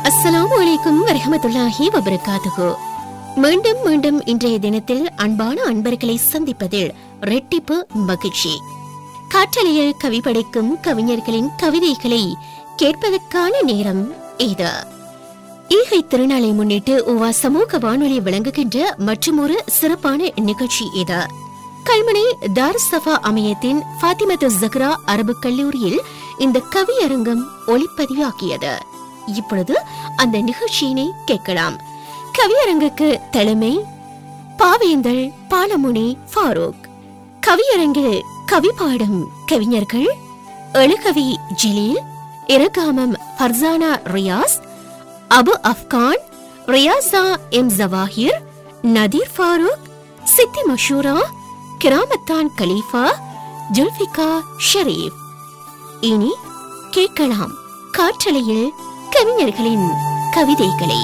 அஸ்ஸலாமு அலைக்கும் வரஹமத்துல்லாஹி வபரகாத்துஹு மீண்டும் மீண்டும் இன்றைய தினத்தில் அன்பான அன்பர்களை சந்திப்பதில் ரெட்டிப்பு மகிழ்ச்சி காற்றலையில் கவி படைக்கும் கவிஞர்களின் கவிதைகளை கேட்பதற்கான நேரம் இது ஈகை திருநாளை முன்னிட்டு உவா சமூக வானொலி வழங்குகின்ற மற்றுமொரு சிறப்பான நிகழ்ச்சி இது கல்முனை தார் சஃபா அமையத்தின் ஃபாத்திமத்து ஜக்ரா அரபு கல்லூரியில் இந்த கவியரங்கம் ஒளிப்பதிவாகியது இப்பொழுது அந்த நிகழ்ச்சியினை கேட்கலாம் கவியரங்குக்கு தலைமை பாவேந்தல் பாலமுனி ஃபாரூக் கவியரங்கில் கவி பாடும் கவிஞர்கள் எழுகவி ஜிலீல் இரகாமம் ஃபர்சானா ரியாஸ் அபு அப்கான் ரியாசா எம் ஜவாஹிர் நதீர் ஃபாரூக் சித்தி மஷூரா கிராமத்தான் கலீஃபா ஜுல்ஃபிகா ஷரீப் இனி கேட்கலாம் காற்றலையில் கவிஞர்களின் கவிதைகளை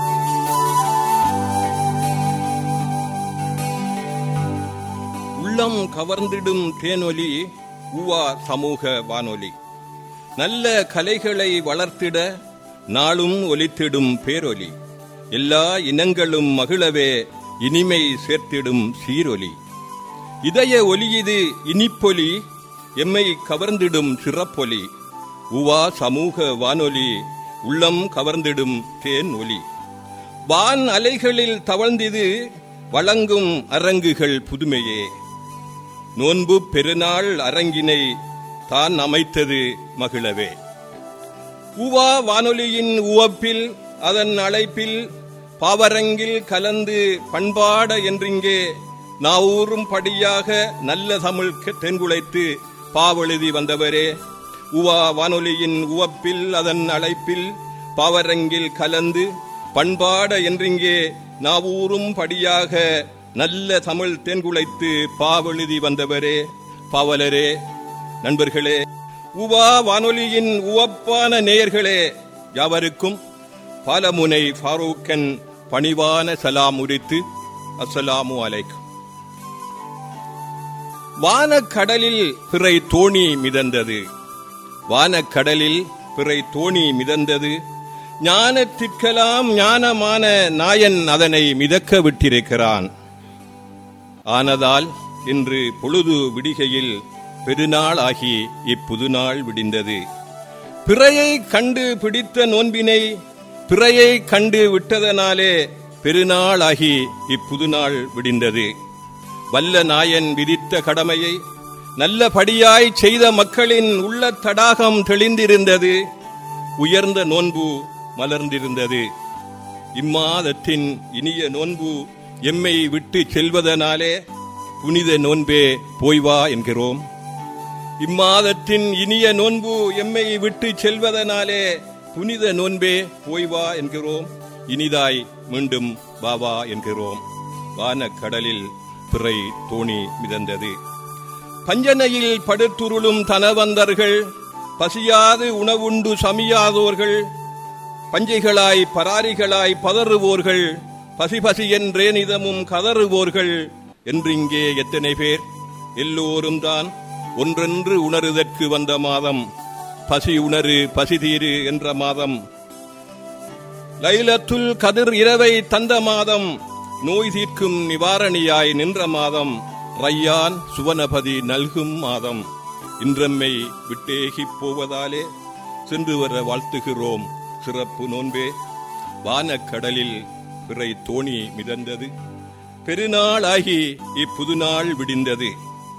உள்ளம் கவர்ந்திடும் தேனொலி உவா சமூக வானொலி நல்ல கலைகளை வளர்த்திட நாளும் ஒலித்திடும் பேரொலி எல்லா இனங்களும் மகிழவே இனிமை சேர்த்திடும் சீரொலி இதய ஒலியிது இனிப்பொலி எம்மை கவர்ந்திடும் சிறப்பொலி உவா சமூக வானொலி உள்ளம் கவர்ந்திடும் தேன் ஒலி வான் அலைகளில் தவழ்ந்திது வழங்கும் அரங்குகள் புதுமையே நோன்பு பெருநாள் அரங்கினை தான் அமைத்தது மகிழவே உவா வானொலியின் உவப்பில் அதன் அழைப்பில் பாவரங்கில் கலந்து பண்பாட என்றிங்கே நாவூரும் படியாக நல்ல தமிழ் தென்குளைத்து பாவெழுதி வந்தவரே உவா வானொலியின் உவப்பில் அதன் அழைப்பில் பாவரங்கில் கலந்து பண்பாட என்றிங்கே நாவூரும் படியாக நல்ல தமிழ் தென்குளைத்து பாவெழுதி வந்தவரே பாவலரே நண்பர்களே உவா வானொலியின் உவப்பான நேயர்களே யாவருக்கும் பாலமுனை ஃபாரூக்கன் பணிவான சலாம் உரித்து அஸ்ஸலாமு அலைக்கும் வானக்கடலில் பிறை தோணி மிதந்தது வானக்கடலில் பிறை தோணி மிதந்தது ஞானத்திற்கெல்லாம் ஞானமான நாயன் அதனை மிதக்க விட்டிருக்கிறான் ஆனதால் இன்று பொழுது விடிகையில் பெருநாள் ஆகி இப்புதுநாள் விடிந்தது பிறையை கண்டு பிடித்த நோன்பினை பிறையை கண்டு விட்டதனாலே பெருநாள் ஆகி இப்புதுநாள் விடிந்தது வல்ல நாயன் விதித்த கடமையை நல்லபடியாய் செய்த மக்களின் உள்ள தடாகம் தெளிந்திருந்தது உயர்ந்த நோன்பு மலர்ந்திருந்தது இம்மாதத்தின் இனிய நோன்பு எம்மை விட்டு செல்வதனாலே புனித நோன்பே போய் வா என்கிறோம் இம்மாதத்தின் இனிய நோன்பு எம்மை விட்டு செல்வதனாலே புனித நோன்பே போய் வா என்கிறோம் இனிதாய் மீண்டும் பாவா என்கிறோம் வானக்கடலில் பிறை தோணி மிதந்தது பஞ்சனையில் படுத்துருளும் தனவந்தர்கள் பசியாது உணவுண்டு சமியாதோர்கள் பஞ்சைகளாய் பராரிகளாய் பதறுவோர்கள் பசி பசி என்றே நிதமும் கதறுவோர்கள் என்று இங்கே எத்தனை பேர் எல்லோரும் தான் ஒன்றென்று உணருதற்கு வந்த மாதம் பசி உணரு பசி தீரு என்ற மாதம் லைலத்துல் கதிர் இரவை தந்த மாதம் நோய் தீர்க்கும் நிவாரணியாய் நின்ற மாதம் ரையான் சுவனபதி நல்கும் மாதம் இன்றம்மை விட்டேகிப் போவதாலே சென்று வர வாழ்த்துகிறோம் சிறப்பு நோன்பே வானக்கடலில் பிறை தோணி மிதந்தது பெருநாளாகி இப்புதுநாள் விடிந்தது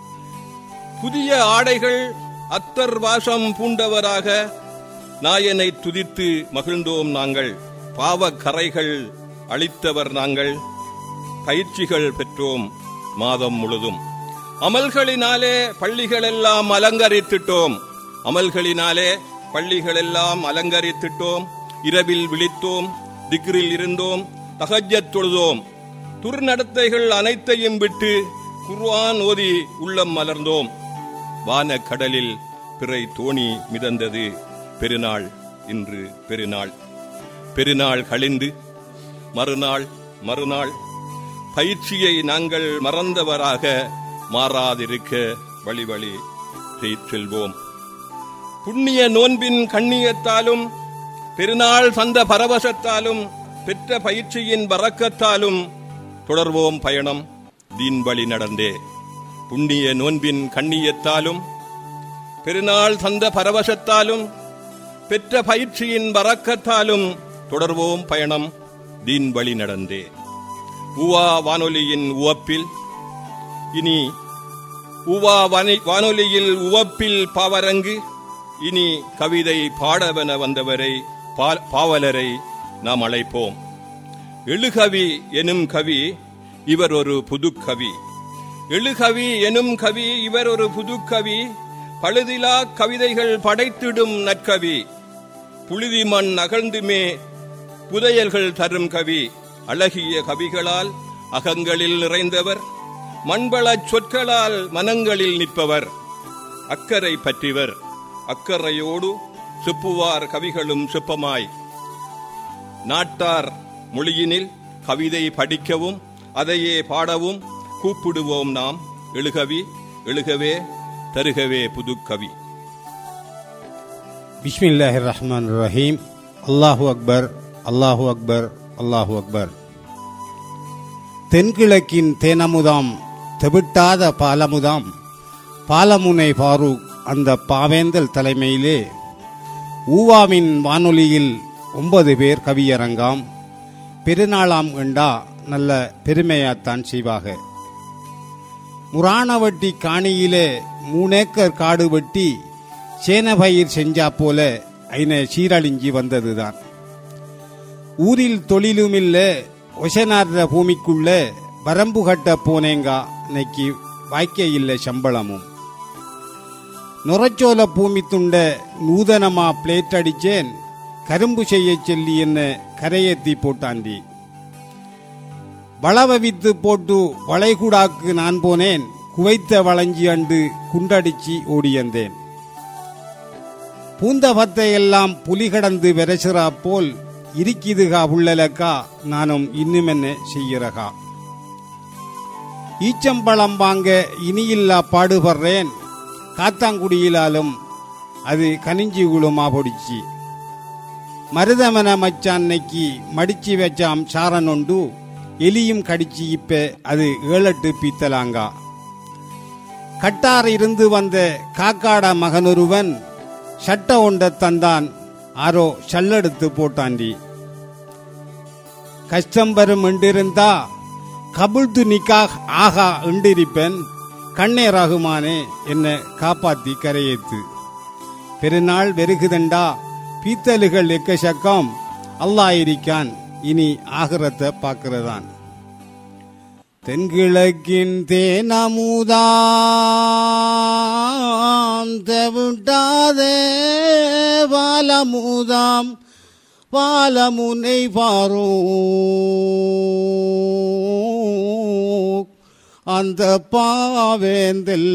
புதிய ஆடைகள் அத்தர் வாசம் பூண்டவராக நாயனை துதித்து மகிழ்ந்தோம் நாங்கள் பாவக் கரைகள் அளித்தவர் நாங்கள் பயிற்சிகள் பெற்றோம் மாதம் முழுதும் அமல்களினாலே பள்ளிகளெல்லாம் அலங்கரித்திட்டோம் அமல்களினாலே பள்ளிகளெல்லாம் அலங்கரித்திட்டோம் இரவில் விழித்தோம் திக்ரில் இருந்தோம் தகஜத் தொழுதோம் துர்நடத்தைகள் அனைத்தையும் விட்டு குர்ஆன் ஓதி உள்ளம் மலர்ந்தோம் வான கடலில் பிறை தோணி மிதந்தது பெருநாள் இன்று பெருநாள் பெருநாள் கழிந்து மறுநாள் மறுநாள் பயிற்சியை நாங்கள் மறந்தவராக மாறாதிருக்க வழி வழி செல்வோம் புண்ணிய நோன்பின் கண்ணியத்தாலும் பெருநாள் தந்த பரவசத்தாலும் பெற்ற பயிற்சியின் வரக்கத்தாலும் தொடர்வோம் பயணம் தீன் வழி நடந்தே புண்ணிய நோன்பின் கண்ணியத்தாலும் பெருநாள் தந்த பரவசத்தாலும் பெற்ற பயிற்சியின் வரக்கத்தாலும் தொடர்வோம் பயணம் தீன் வழி நடந்தே உவா வானொலியின் உவப்பில் இனி உவா வானி- வானொலியில் உவப்பில் பாவரங்கு இனி கவிதை பாடவென வந்தவரை பா- பாவலரை நாம் அழைப்போம் எழுகவி எனும் கவி இவர் ஒரு புதுக்கவி எழுகவி எனும் கவி இவர் ஒரு புதுக்கவி பழுதிலா கவிதைகள் படைத்திடும் நற்கவி புழுதி மண் அகழ்ந்துமே புதையல்கள் தரும் கவி அழகிய கவிகளால் அகங்களில் நிறைந்தவர் மண்பளச் சொற்களால் மனங்களில் நிற்பவர் அக்கறை பற்றிவர் அக்கறையோடு செப்புவார் கவிகளும் செப்பமாய் நாட்டார் மொழியினில் கவிதை படிக்கவும் அதையே பாடவும் கூப்பிடுவோம் நாம் எழுகவி எழுகவே தருகவே புதுக்கவி பிஸ்மில்லாஹிர் ரஹ்மான் ரஹீம் அல்லாஹு அக்பர் அல்லாஹு அக்பர் அல்லாஹு அக்பர் தென்கிழக்கின் தேனமுதாம் தெவிட்டாத பாலமுதாம் பாலமுனை ஃபாரூக் அந்த பாவேந்தல் தலைமையிலே ஊவாவின் வானொலியில் ஒன்பது பேர் கவியரங்காம் பெருநாளாம் என்றா நல்ல பெருமையாத்தான் செய்வாக முராணவட்டி காணியிலே மூணேக்கர் காடு வெட்டி சேனபயிர் செஞ்சா போல ஐன சீரழிஞ்சி வந்ததுதான் ஊரில் தொழிலுமில்ல ஒசனார்ற பூமிக்குள்ள வரம்பு கட்ட போனேங்கா இன்னைக்கு வாய்க்க இல்லை சம்பளமும் நுரச்சோல பூமி துண்ட நூதனமா பிளேட் அடிச்சேன் கரும்பு செய்ய சொல்லி என்ன கரையேத்தி போட்டாண்டி வளவ வித்து போட்டு வளைகுடாக்கு நான் போனேன் குவைத்த வளைஞ்சி அண்டு குண்டடிச்சு ஓடியந்தேன் பூந்தபத்தை எல்லாம் புலி கடந்து விரசுறா போல் இருக்கிதுகா உள்ளலக்கா நானும் இன்னும் என்ன செய்கிறகா ஈச்சம்பழம் வாங்க இனியில்லா பாடுபடுறேன் காத்தாங்குடியிலாலும் அது கனிஞ்சி குளுமா பொடிச்சு மருதமன மச்சான்னைக்கு மடிச்சு வச்சாம் சாரன் உண்டு எலியும் கடிச்சு இப்ப அது ஏழட்டு பீத்தலாங்கா கட்டார் இருந்து வந்த காக்காட மகனொருவன் சட்ட ஒண்ட தந்தான் ஆரோ சல்லெடுத்து போட்டாண்டி கஷ்டம் வரும் என்றிருந்தா கபுல்து நிக்கா ஆகா என்றிருப்பேன் கண்ணே ரகுமானே என்ன காப்பாத்தி கரையேத்து பெருநாள் வெறுகுதண்டா பீத்தலுகள் எக்கச்சக்கம் அல்லாஹ் இருக்கான் இனி ஆகிரத்தை பார்க்கிறதான் தென்கிழக்கின் தேனமுதாம் தெவிட்டாதே பாலமுதாம் பாலமுனை பாரோ அந்த பாவேந்தல்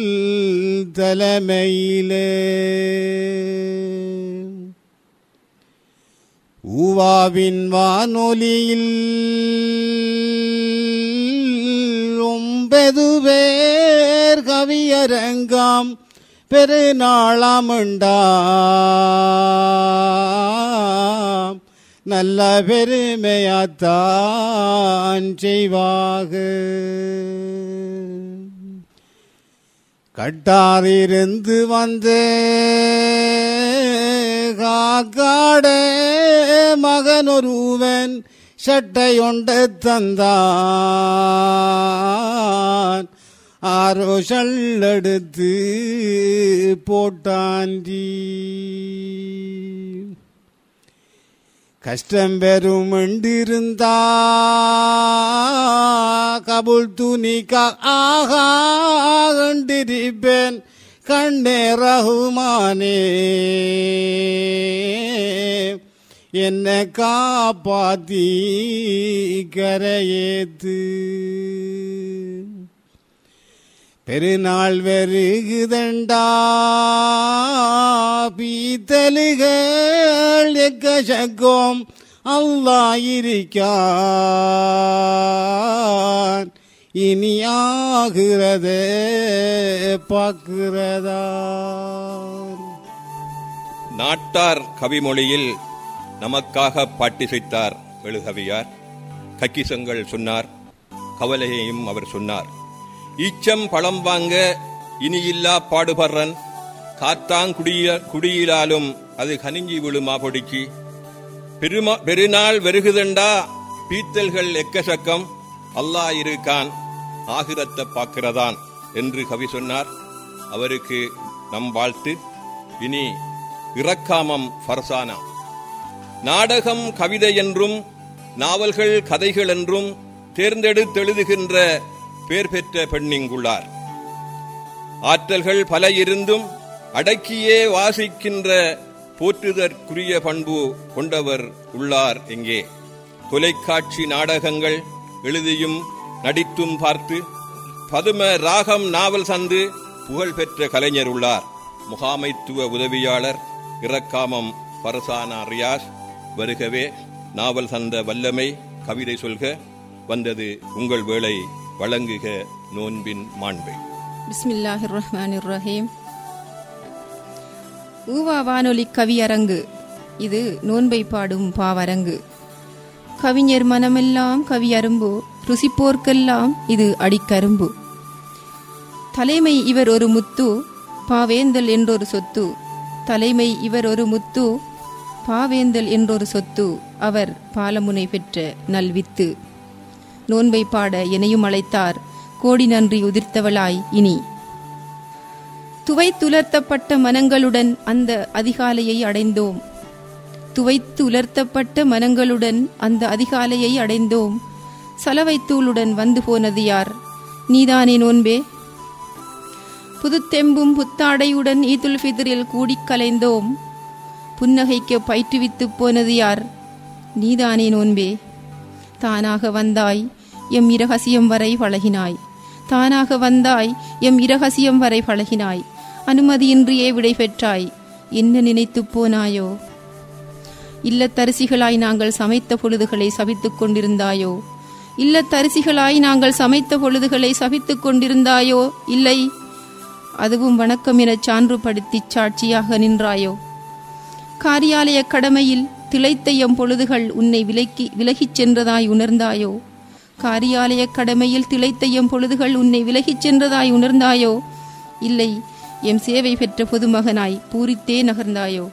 தலைமையிலே ஊவாவின் வானொலியில் ஒன்பது பேர் கவியரங்காம் பெருநாளாமண்டாம் நல்ல பெருமையாத்தான் செய்வாக கட்டாரிருந்து வந்து காக்காட மகனொருவன் சட்டையொண்ட தந்தான் ஆரோ சல்லெடுத்து போட்டாண்டி கஷ்டம் பெரும் என்றிருந்தா கபுல் துணிக்கா ஆகா கண்டிருப்பேன் கண்ணே ரகுமானே என்ன காப்பாத்தி கரையேத்து பெருநாள் வருகுதண்டா பீத்தலுகள் எக்கச்சக்கம் அல்லாயிருக்கான் இனி ஆகிறதே பார்க்கிறதா நாட்டார் கவிமொழியில் நமக்காக பாட்டிசைத்தார் எழுகவியார் கக்கிசங்கள் சொன்னார் கவலையையும் அவர் சொன்னார் ஈச்சம் பழம் வாங்க இனியில்லா பாடுபடுறன் காத்தாங்குடிய குடியிலாலும் அது கனிஞ்சி விழுமா பொடிக்கு பெருமா பெருநாள் வெறுகுதண்டா பீத்தல்கள் எக்கசக்கம் அல்லாஹ் இருக்கான் ஆகிரத்தை பார்க்கிறதான் என்று கவி சொன்னார் அவருக்கு நம் வாழ்த்து இனி இறக்காமம் ஃபர்சானா நாடகம் கவிதை என்றும் நாவல்கள் கதைகள் என்றும் தேர்ந்தெடுத்தெழுதுகின்ற பேர் பெற்ற பெண்ணிங்குள்ளார் ஆற்றல்கள் பல இருந்தும் அடக்கியே வாசிக்கின்ற போற்றுதற்குரிய பண்பு கொண்டவர் உள்ளார் எங்கே தொலைக்காட்சி நாடகங்கள் எழுதியும் நடித்தும் பார்த்து பதும ராகம் நாவல் சந்து புகழ் பெற்ற கலைஞர் உள்ளார் முகாமைத்துவ உதவியாளர் இறக்காமம் பரசானா ரியாஸ் வருகவே நாவல் சந்த வல்லமை கவிதை சொல்க வந்தது உங்கள் வேளை வழங்குக நோன்பின் மாண்பை பிஸ்மில்லாஹிர் ரஹ்மானிர் ரஹீம் ஊவா வானொலி கவியரங்கு இது நோன்பை பாடும் பாவரங்கு கவிஞர் மனமெல்லாம் கவியரும்பு ருசிப்போர்க்கெல்லாம் இது அடிக்கரும்பு தலைமை இவர் ஒரு முத்து பாவேந்தல் என்றொரு சொத்து தலைமை இவர் ஒரு முத்து பாவேந்தல் என்றொரு சொத்து அவர் பாலமுனை பெற்ற நல்வித்து நோன்பை பாட எனையும் அழைத்தார் கோடி நன்றி உதிர்த்தவளாய் இனி துவைத்துலர்த்தப்பட்ட மனங்களுடன் அந்த அதிகாலையை அடைந்தோம் துவைத்து உலர்த்தப்பட்ட மனங்களுடன் அந்த அதிகாலையை அடைந்தோம் சலவைத்தூளுடன் வந்து போனது யார் நீதானே நோன்பே புதுத்தெம்பும் புத்தாடையுடன் ஈதுல் ஃபித்ரில் கூடிக் கலைந்தோம் புன்னகைக்க பயிற்றுவித்துப் போனது யார் நீதானே நோன்பே தானாக வந்தாய் எம் இரகசியம் வரை பழகினாய் தானாக வந்தாய் எம் இரகசியம் வரை பழகினாய் அனுமதியின்றியே விடை பெற்றாய் என்ன நினைத்துப் போனாயோ இல்லத்தரிசிகளாய் நாங்கள் சமைத்த பொழுதுகளை சபித்துக் கொண்டிருந்தாயோ இல்லத்தரிசிகளாய் நாங்கள் சமைத்த பொழுதுகளை சபித்துக் கொண்டிருந்தாயோ இல்லை அதுவும் வணக்கம் எனச் சான்றுபடுத்திச் சாட்சியாக நின்றாயோ காரியாலய கடமையில் திளைத்த எம் பொழுதுகள் உன்னை விலக்கி விலகிச் சென்றதாய் உணர்ந்தாயோ காரியாலய கடமையில் திளைத்த எம் பொழுதுகள் உன்னை விலகிச் சென்றதாய் உணர்ந்தாயோ இல்லை எம் சேவை பெற்ற பொதுமகனாய் பூரித்தே நகர்ந்தாயோ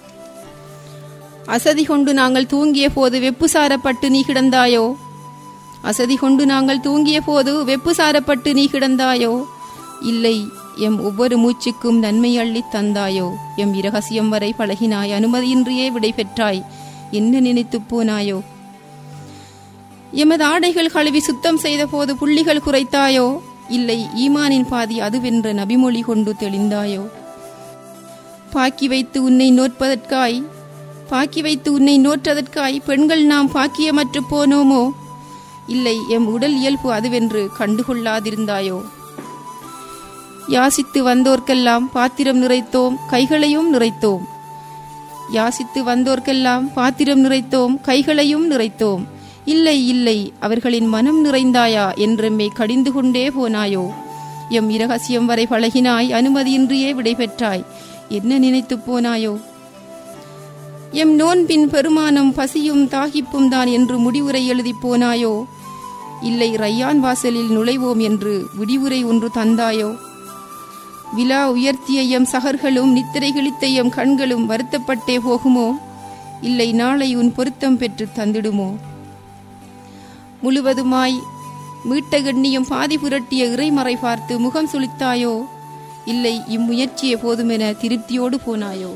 அசதி கொண்டு நாங்கள் தூங்கிய போது வெப்பு சாரப்பட்டு நீ கிடந்தாயோ அசதி கொண்டு நாங்கள் தூங்கிய போது வெப்பு சாரப்பட்டு நீ கிடந்தாயோ இல்லை எம் ஒவ்வொரு மூச்சுக்கும் நன்மை அள்ளித் தந்தாயோ எம் இரகசியம் வரை பழகினாய் அனுமதியின்றியே விடை பெற்றாய் என்ன நினைத்துப் போனாயோ எமது ஆடைகள் கழுவி சுத்தம் செய்த போது புள்ளிகள் குறைத்தாயோ இல்லை ஈமானின் பாதி அதுவென்ற நபிமொழி கொண்டு தெளிந்தாயோ பாக்கி வைத்து உன்னை நோற்பதற்காய் பாக்கி வைத்து உன்னை நோற்றதற்காய் பெண்கள் நாம் பாக்கியமற்று போனோமோ இல்லை எம் உடல் இயல்பு அதுவென்று கண்டுகொள்ளாதிருந்தாயோ யாசித்து வந்தோர்க்கெல்லாம் பாத்திரம் நிறைத்தோம் கைகளையும் நிறைத்தோம் யாசித்து வந்தோர்க்கெல்லாம் பாத்திரம் நிறைத்தோம் கைகளையும் நிறைத்தோம் இல்லை இல்லை அவர்களின் மனம் நிறைந்தாயா என்றெம்மை கடிந்து கொண்டே போனாயோ எம் இரகசியம் வரை பழகினாய் அனுமதியின்றியே விடை பெற்றாய் என்ன நினைத்துப் போனாயோ எம் நோன்பின் பெருமானம் பசியும் தாகிப்பும் தான் என்று முடிவுரை எழுதிப் போனாயோ இல்லை ரையான் வாசலில் நுழைவோம் என்று விடிவுரை ஒன்று தந்தாயோ விழா உயர்த்திய எம் சகர்களும் நித்திரை கிழித்த எம் கண்களும் வருத்தப்பட்டே போகுமோ இல்லை நாளை உன் பொருத்தம் பெற்று தந்திடுமோ முழுவதுமாய் மீட்ட கண்ணியம் பாதி புரட்டிய இறைமறை பார்த்து முகம் சுளித்தாயோ இல்லை இம்முயற்சியே போதுமென திருப்தியோடு போனாயோ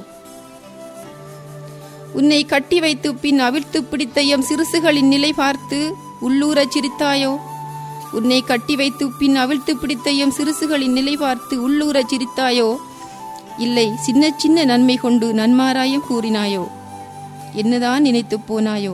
உன்னை கட்டி வைத்து பின் அவிழ்த்து பிடித்த எம் சிறுசுகளின் நிலை பார்த்து உள்ளூரச் சிரித்தாயோ உன்னை கட்டி வைத்து பின் அவிழ்த்து பிடித்த எம் சிறுசுகளின் நிலை பார்த்து உள்ளூரச் சிரித்தாயோ இல்லை சின்ன சின்ன நன்மை கொண்டு நன்மாராயம் கூறினாயோ என்னதான் நினைத்துப் போனாயோ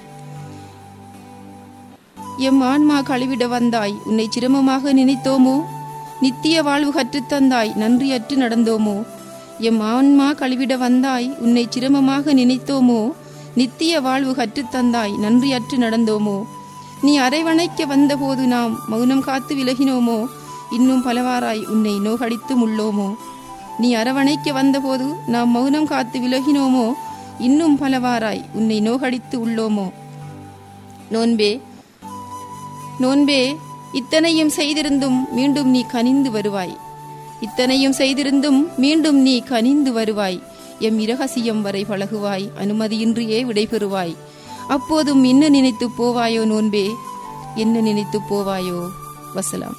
எம் ஆன்மா கழுவிட வந்தாய் உன்னை சிரமமாக நினைத்தோமோ நித்திய வாழ்வு கற்றுத்தந்தாய் நன்றியற்று நடந்தோமோ எம் ஆன்மா கழுவிட வந்தாய் உன்னை சிரமமாக நினைத்தோமோ நித்திய வாழ்வு கற்றுத்தந்தாய் நன்றியற்று நடந்தோமோ நீ அரைவணைக்க வந்தபோது நாம் மௌனம் காத்து விலகினோமோ இன்னும் பலவாறாய் உன்னை நோகடித்து முள்ளோமோ நீ அரவணைக்க வந்தபோது நாம் மௌனம் காத்து விலகினோமோ இன்னும் பலவாறாய் உன்னை நோகடித்து உள்ளோமோ நோன்பே நோன்பே இத்தனையும் செய்திருந்தும் மீண்டும் நீ கனிந்து வருவாய் இத்தனையும் செய்திருந்தும் மீண்டும் நீ கனிந்து வருவாய் எம் இரகசியம் வரை பழகுவாய் அனுமதியின்றியே விடைபெறுவாய் அப்போதும் என்ன நினைத்து போவாயோ நோன்பே என்ன நினைத்து போவாயோ வசலாம்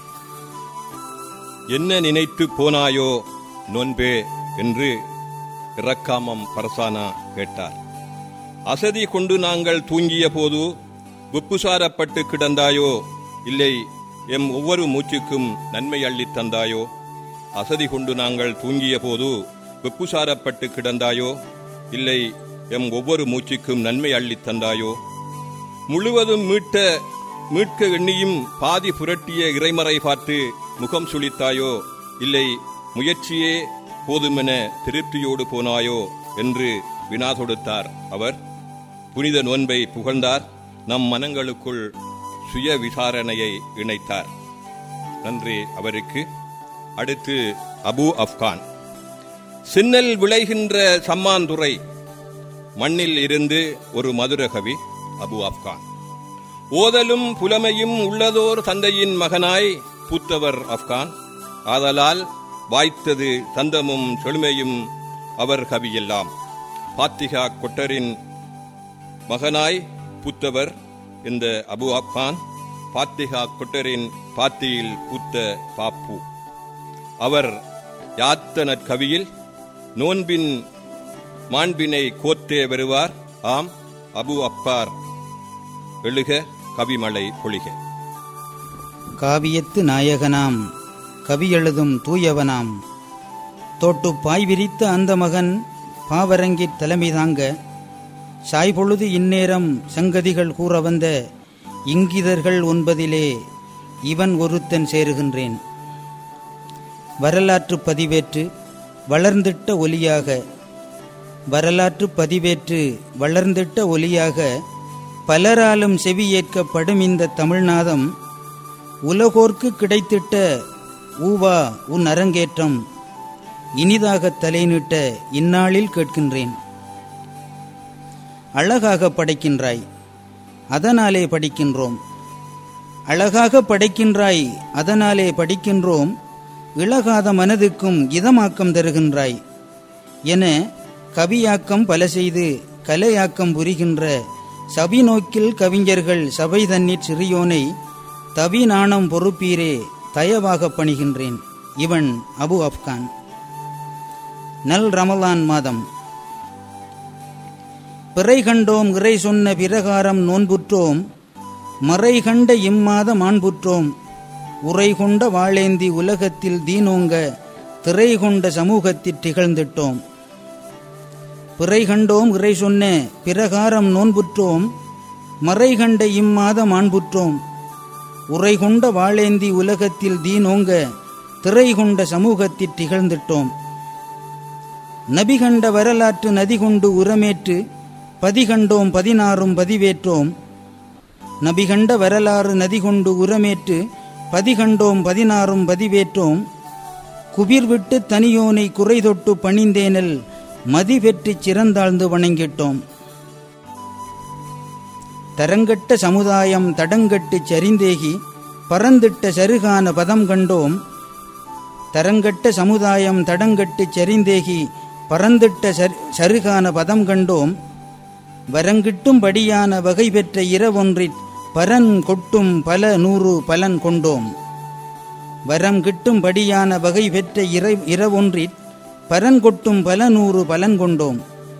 என்ன நினைத்து போனாயோ நோன்பே என்று இரக்காமம் பரசானா கேட்டார் அசதி கொண்டு நாங்கள் தூங்கிய போது வெப்புசாரப்பட்டு கிடந்தாயோ இல்லை எம் ஒவ்வொரு மூச்சுக்கும் நன்மை அள்ளித் தந்தாயோ அசதி கொண்டு நாங்கள் தூங்கிய போது வெப்புசாரப்பட்டு கிடந்தாயோ இல்லை எம் ஒவ்வொரு மூச்சுக்கும் நன்மை அள்ளித் தந்தாயோ முழுவதும் மீட்ட மீட்க எண்ணியும் பாதி புரட்டிய இறைமறை பார்த்து முகம் சுளித்தாயோ இல்லை முயற்சியே போதுமென திருப்தியோடு போனாயோ என்று வினா தொடுத்தார் அவர் புனித நோன்பை புகழ்ந்தார் நம் மனங்களுக்குள் சுய விசாரணையை இணைத்தார் நன்றி அவருக்கு அடுத்து அபு அப்கான் சின்னல் விளைகின்ற சம்மாந்துறை மண்ணில் இருந்து ஒரு மதுரகவி அபு அப்கான் ஓதலும் புலமையும் உள்ளதோர் தந்தையின் மகனாய் பூத்தவர் அப்கான் ஆதலால் வாய்த்தது தந்தமும் செழுமையும் அவர் கவியெல்லாம் பாத்திகா கொட்டரின் மகனாய் பூத்தவர் இந்த அபு அப்கான் பாத்திகா கொட்டரின் பாத்தியில் பூத்த பாப்பு அவர் யாத்த நற்கவியில் நோன்பின் மாண்பினை கோத்தே வருவார் ஆம் அபு அப்பார் எழுக கவிமலை பொழிக காவியத்து நாயகனாம் கவியெழுதும் தூயவனாம் தோட்டு பாய் விரித்த அந்த மகன் பாவரங்கித் தலைமை தாங்க சாய்பொழுது இந்நேரம் சங்கதிகள் கூற வந்த இங்கிதர்கள் ஒன்பதிலே இவன் ஒருத்தன் சேருகின்றேன் வரலாற்று பதிவேற்று வளர்ந்திட்ட ஒலியாக வரலாற்று பதிவேற்று வளர்ந்திட்ட ஒலியாக பலராலும் செவியேற்கப்படும் இந்த தமிழ்நாதம் உலகோர்க்கு கிடைத்திட்ட ஊவா உன் அரங்கேற்றம் இனிதாக தலைநீட்ட இந்நாளில் கேட்கின்றேன் அழகாக படைக்கின்றாய் அதனாலே படிக்கின்றோம் அழகாக படைக்கின்றாய் அதனாலே படிக்கின்றோம் இழகாத மனதுக்கும் இதமாக்கம் தருகின்றாய் என கவியாக்கம் பல செய்து கலையாக்கம் புரிகின்ற சபி நோக்கில் கவிஞர்கள் சபை தண்ணீர் சிறியோனை தவி நாணம் பொறுப்பீரே தயவாக பணிகின்றேன் இவன் அபு அப்கான் நல் ரமலான் மாதம் பிறை கண்டோம் இறை சொன்ன பிரகாரம் நோன்புற்றோம் மறை கண்ட இம்மாத மாண்புற்றோம் உரை கொண்ட வாழேந்தி உலகத்தில் தீனோங்க திரை கொண்ட சமூகத்தில் திகழ்ந்திட்டோம் பிறை கண்டோம் இறை சொன்ன பிரகாரம் நோன்புற்றோம் மறை கண்ட இம்மாத மாண்புற்றோம் உரை கொண்ட வாழேந்தி உலகத்தில் தீனோங்க திரை கொண்ட சமூகத்தில் திகழ்ந்திட்டோம் நபி கண்ட வரலாற்று நதி கொண்டு உரமேற்று பதிகண்டோம் பதினாறும் பதிவேற்றோம் நபி கண்ட வரலாறு நதி கொண்டு உரமேற்று பதிகண்டோம் பதினாறும் பதிவேற்றோம் குபிர் விட்டு தனியோனை குறை தொட்டு பணிந்தேனல் மதி பெற்றுச் சிறந்தாழ்ந்து வணங்கிட்டோம் தரங்கட்ட சமுதாயம் தடங்கட்டு சரிந்தேகி பறந்திட்ட சருகான பதம் கண்டோம் தரங்கட்ட சமுதாயம் தடங்கட்டு சரிந்தேகி பறந்திட்ட சரு- சருகான பதம் கண்டோம் வரங்கிட்டும் படியான வகை பெற்ற இரவொன்றிற் பரன் கொட்டும் பல நூறு பலன் கொண்டோம் வரம் கிட்டும் படியான வகை பெற்ற இறை இரவொன்றிற் பரன் கொட்டும் பல நூறு பலன் கொண்டோம்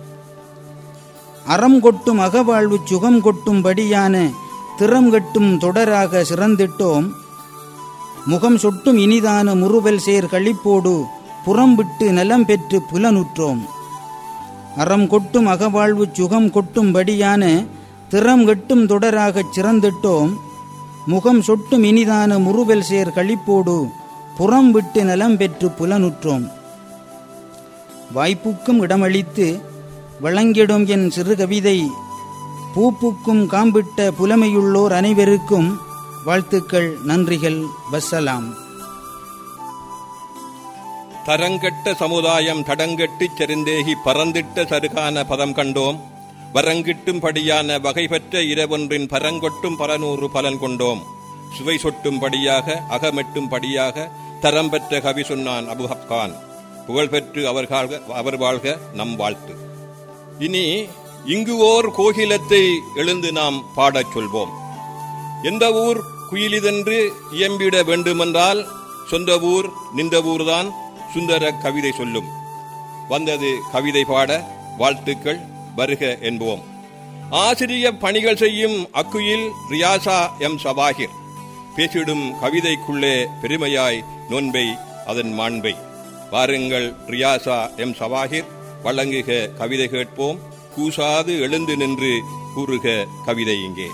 அறம் கொட்டும் அகவாழ்வு சுகம் கொட்டும் படியான திறம் கட்டும் தொடராக சிறந்திட்டோம் முகம் சொட்டும் இனிதான முறுவல் சேர் களிப்போடு புறம் விட்டு நலம் பெற்று புலனுற்றோம் அறம் கொட்டும் அகவாழ்வு சுகம் கொட்டும்படியான திறம் கட்டும் தொடராகச் சிறந்திட்டோம் முகம் சொட்டும் இனிதான முறுவல் சேர் களிப்போடு புறம் விட்டு நலம் பெற்று புலனுற்றோம் வாய்ப்புக்கும் இடமளித்து வழங்கிடும் என் சிறு கவிதை பூப்புக்கும் காம்பிட்ட புலமையுள்ளோர் அனைவருக்கும் வாழ்த்துக்கள் நன்றிகள் வசலாம் தரங்கட்ட சமுதாயம் தடங்கட்டிச் செறிந்தேகி பறந்திட்ட சருகான பதம் கண்டோம் வரங்கிட்டும் படியான வகை பெற்ற இரவொன்றின் பரங்கொட்டும் பரநூறு பலன் கொண்டோம் சுவை சொட்டும் படியாக அகமெட்டும் படியாக தரம் பெற்ற கவி சொன்னான் அபுஹப்கான் புகழ்பெற்று அவர் வாழ்க அவர் வாழ்க நம் வாழ்த்து இனி இங்கு ஓர் கோகிலத்தை எழுந்து நாம் பாடச் சொல்வோம் எந்த ஊர் குயிலிதென்று இயம்பிட வேண்டுமென்றால் சொந்த ஊர் நின்ற ஊர்தான் சுந்தர கவிதை சொல்லும் வந்தது கவிதை பாட வாழ்த்துக்கள் வருக என்போம் ஆசிரிய பணிகள் செய்யும் அக்குயில் ரியாசா எம் சபாகிர் பேசிடும் கவிதைக்குள்ளே பெருமையாய் நோன்பை அதன் மாண்பை வாருங்கள் ரியாசா எம் சவாகிர் வழங்குக கவிதை கேட்போம் கூசாது எழுந்து நின்று கூறுக கவிதை இங்கே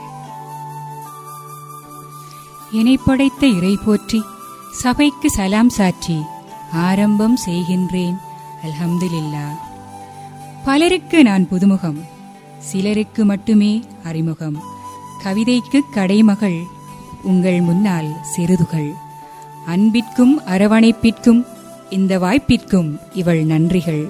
என்னை படைத்த இறை போற்றி சபைக்கு சலாம் சாற்றி ஆரம்பம் செய்கின்றேன் அல்ஹம்துலில்லா பலருக்கு நான் புதுமுகம் சிலருக்கு மட்டுமே அறிமுகம் கவிதைக்கு கடைமகள் உங்கள் முன்னால் சிறுதுகள் அன்பிற்கும் அரவணைப்பிற்கும் இந்த வாய்ப்பிற்கும் இவள் நன்றிகள்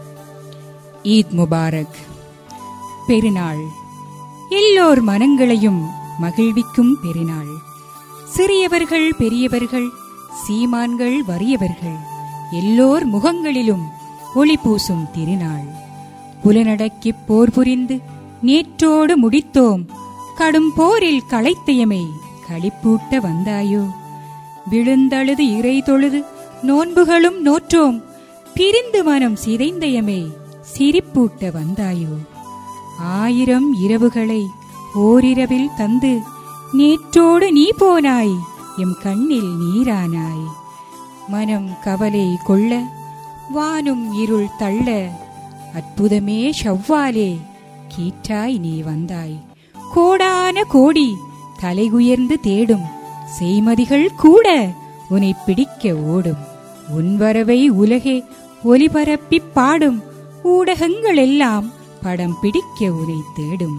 ஈத் முபாரக் பெருநாள் எல்லோர் மனங்களையும் மகிழ்விக்கும் பெருநாள் சிறியவர்கள் பெரியவர்கள் சீமான்கள் வறியவர்கள் எல்லோர் முகங்களிலும் ஒளி பூசும் திருநாள் புலனடக்கிப் போர் புரிந்து நேற்றோடு முடித்தோம் கடும் போரில் களைத்தையமை களிப்பூட்ட வந்தாயோ விழுந்தழுது இறை தொழுது நோன்புகளும் நோற்றோம் பிரிந்து மனம் சிதைந்தயமே சிரிப்பூட்ட வந்தாயோ ஆயிரம் இரவுகளை ஓரிரவில் தந்து நேற்றோடு நீ போனாய் எம் கண்ணில் நீரானாய் மனம் கவலை கொள்ள வானும் இருள் தள்ள அற்புதமே ஷவ்வாலே கீற்றாய் நீ வந்தாய் கோடான கோடி தலைகுயர்ந்து தேடும் செய்மதிகள் கூட உன்னை பிடிக்க ஓடும் உன் வரவை உலகே ஒலிபரப்பிப் பாடும் ஊடகங்கள் எல்லாம் படம் பிடிக்க உன்னை தேடும்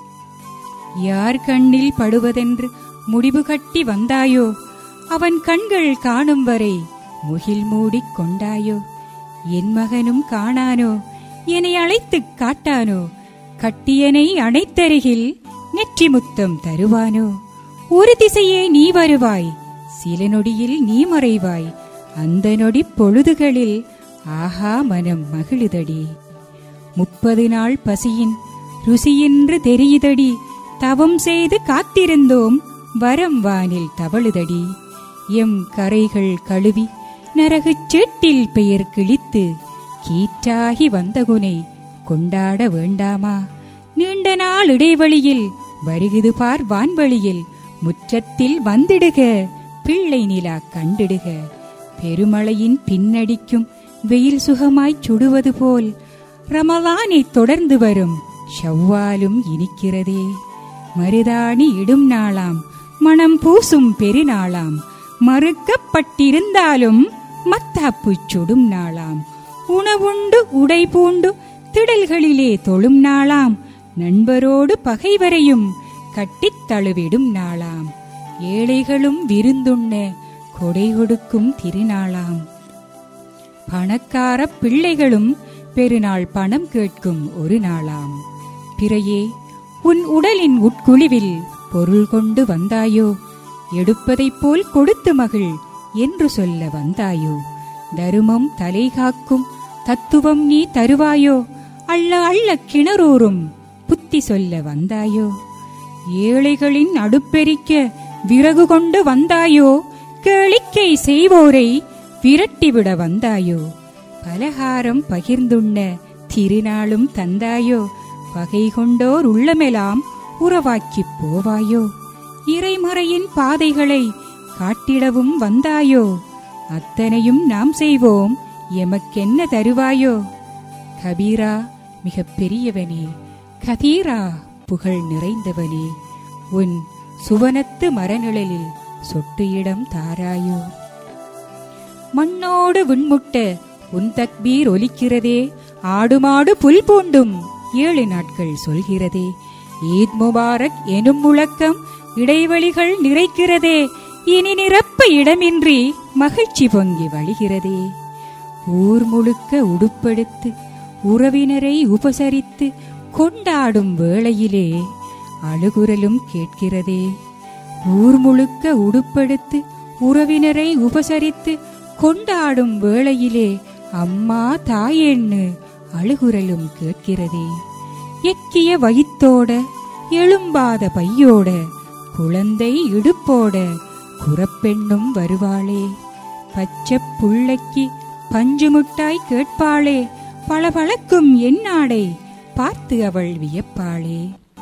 யார் கண்ணில் படுவதென்று முடிவு கட்டி வந்தாயோ அவன் கண்கள் காணும் வரை முகில் மூடிக் கொண்டாயோ என் மகனும் காணானோ என்னை அழைத்துக் காட்டானோ கட்டியனை அணைத்தருகில் நெற்றி முத்தம் தருவானோ ஒரு திசையே நீ வருவாய் சில நொடியில் நீ மறைவாய் அந்த நொடி பொழுதுகளில் ஆஹா மனம் மகிழுதடி முப்பது நாள் பசியின் ருசியின்று தெரியுதடி தவம் செய்து காத்திருந்தோம் வரம் வானில் தவழுதடி எம் கரைகள் கழுவி நரகுச் சேட்டில் பெயர் கிழித்து கீற்றாகி வந்தகுனை கொண்டாட வேண்டாமா நீண்ட நாள் இடைவெளியில் வருகுது பார் வான்வெளியில் முற்றத்தில் வந்திடுக பிள்ளை நிலா கண்டிடுக பெருமழையின் பின்னடிக்கும் வெயில் சுகமாய்ச் சுடுவது போல் ரமலானை தொடர்ந்து வரும் ஷவ்வாலும் இனிக்கிறதே மருதாணி இடும் நாளாம் மனம் பூசும் பெருநாளாம் மறுக்கப்பட்டிருந்தாலும் மத்தாப்பு சுடும் நாளாம் உணவுண்டு உடை பூண்டு திடல்களிலே தொழும் நாளாம் நண்பரோடு பகைவரையும் கட்டித் தழுவிடும் நாளாம் ஏழைகளும் விருந்துண்ண கொடை கொடுக்கும் திருநாளாம் பணக்கார பிள்ளைகளும் பெருநாள் பணம் கேட்கும் ஒரு நாளாம் பிறையே உன் உடலின் உட்குழிவில் பொருள் கொண்டு வந்தாயோ எடுப்பதைப் போல் கொடுத்து மகிழ் என்று சொல்ல வந்தாயோ தருமம் தலை காக்கும் தத்துவம் நீ தருவாயோ அள்ள அள்ள கிணறூரும் புத்தி சொல்ல வந்தாயோ ஏழைகளின் அடுப்பெரிக்க விறகு கொண்டு வந்தாயோ கேளிக்கை செய்வோரை விரட்டிவிட வந்தாயோ பலகாரம் பகிர்ந்துண்ண திருநாளும் தந்தாயோ பகை கொண்டோர் உள்ளமெல்லாம் உறவாக்கிப் போவாயோ இறைமறையின் பாதைகளை காட்டிடவும் வந்தாயோ அத்தனையும் நாம் செய்வோம் எமக்கென்ன தருவாயோ கபீரா மிகப் பெரியவனே கதீரா புகழ் நிறைந்தவனே உன் சுவனத்து மரநிழலில் சொட்டு இடம் தாராயோ மண்ணோடு விண்முட்ட உன் தக்பீர் ஒலிக்கிறதே ஆடுமாடு புல் பூண்டும் ஏழு நாட்கள் சொல்கிறதே ஈத் முபாரக் எனும் முழக்கம் இடைவெளிகள் நிறைக்கிறதே இனி நிரப்ப இடமின்றி மகிழ்ச்சி பொங்கி வழிகிறதே ஊர் முழுக்க உடுப்படுத்து உறவினரை உபசரித்து கொண்டாடும் வேளையிலே அழுகுரலும் கேட்கிறதே ஊர் முழுக்க உடுப்படுத்து உறவினரை உபசரித்து கொண்டாடும் வேளையிலே அம்மா தாயேன்னு அழுகுரலும் கேட்கிறதே எக்கிய வயித்தோட எழும்பாத பையோட குழந்தை இடுப்போட குறப்பெண்ணும் வருவாளே பச்சை புள்ளைக்கு பஞ்சு முட்டாய் கேட்பாளே பளபளக்கும் என்னாடை பார்த்து அவள் வியப்பாளே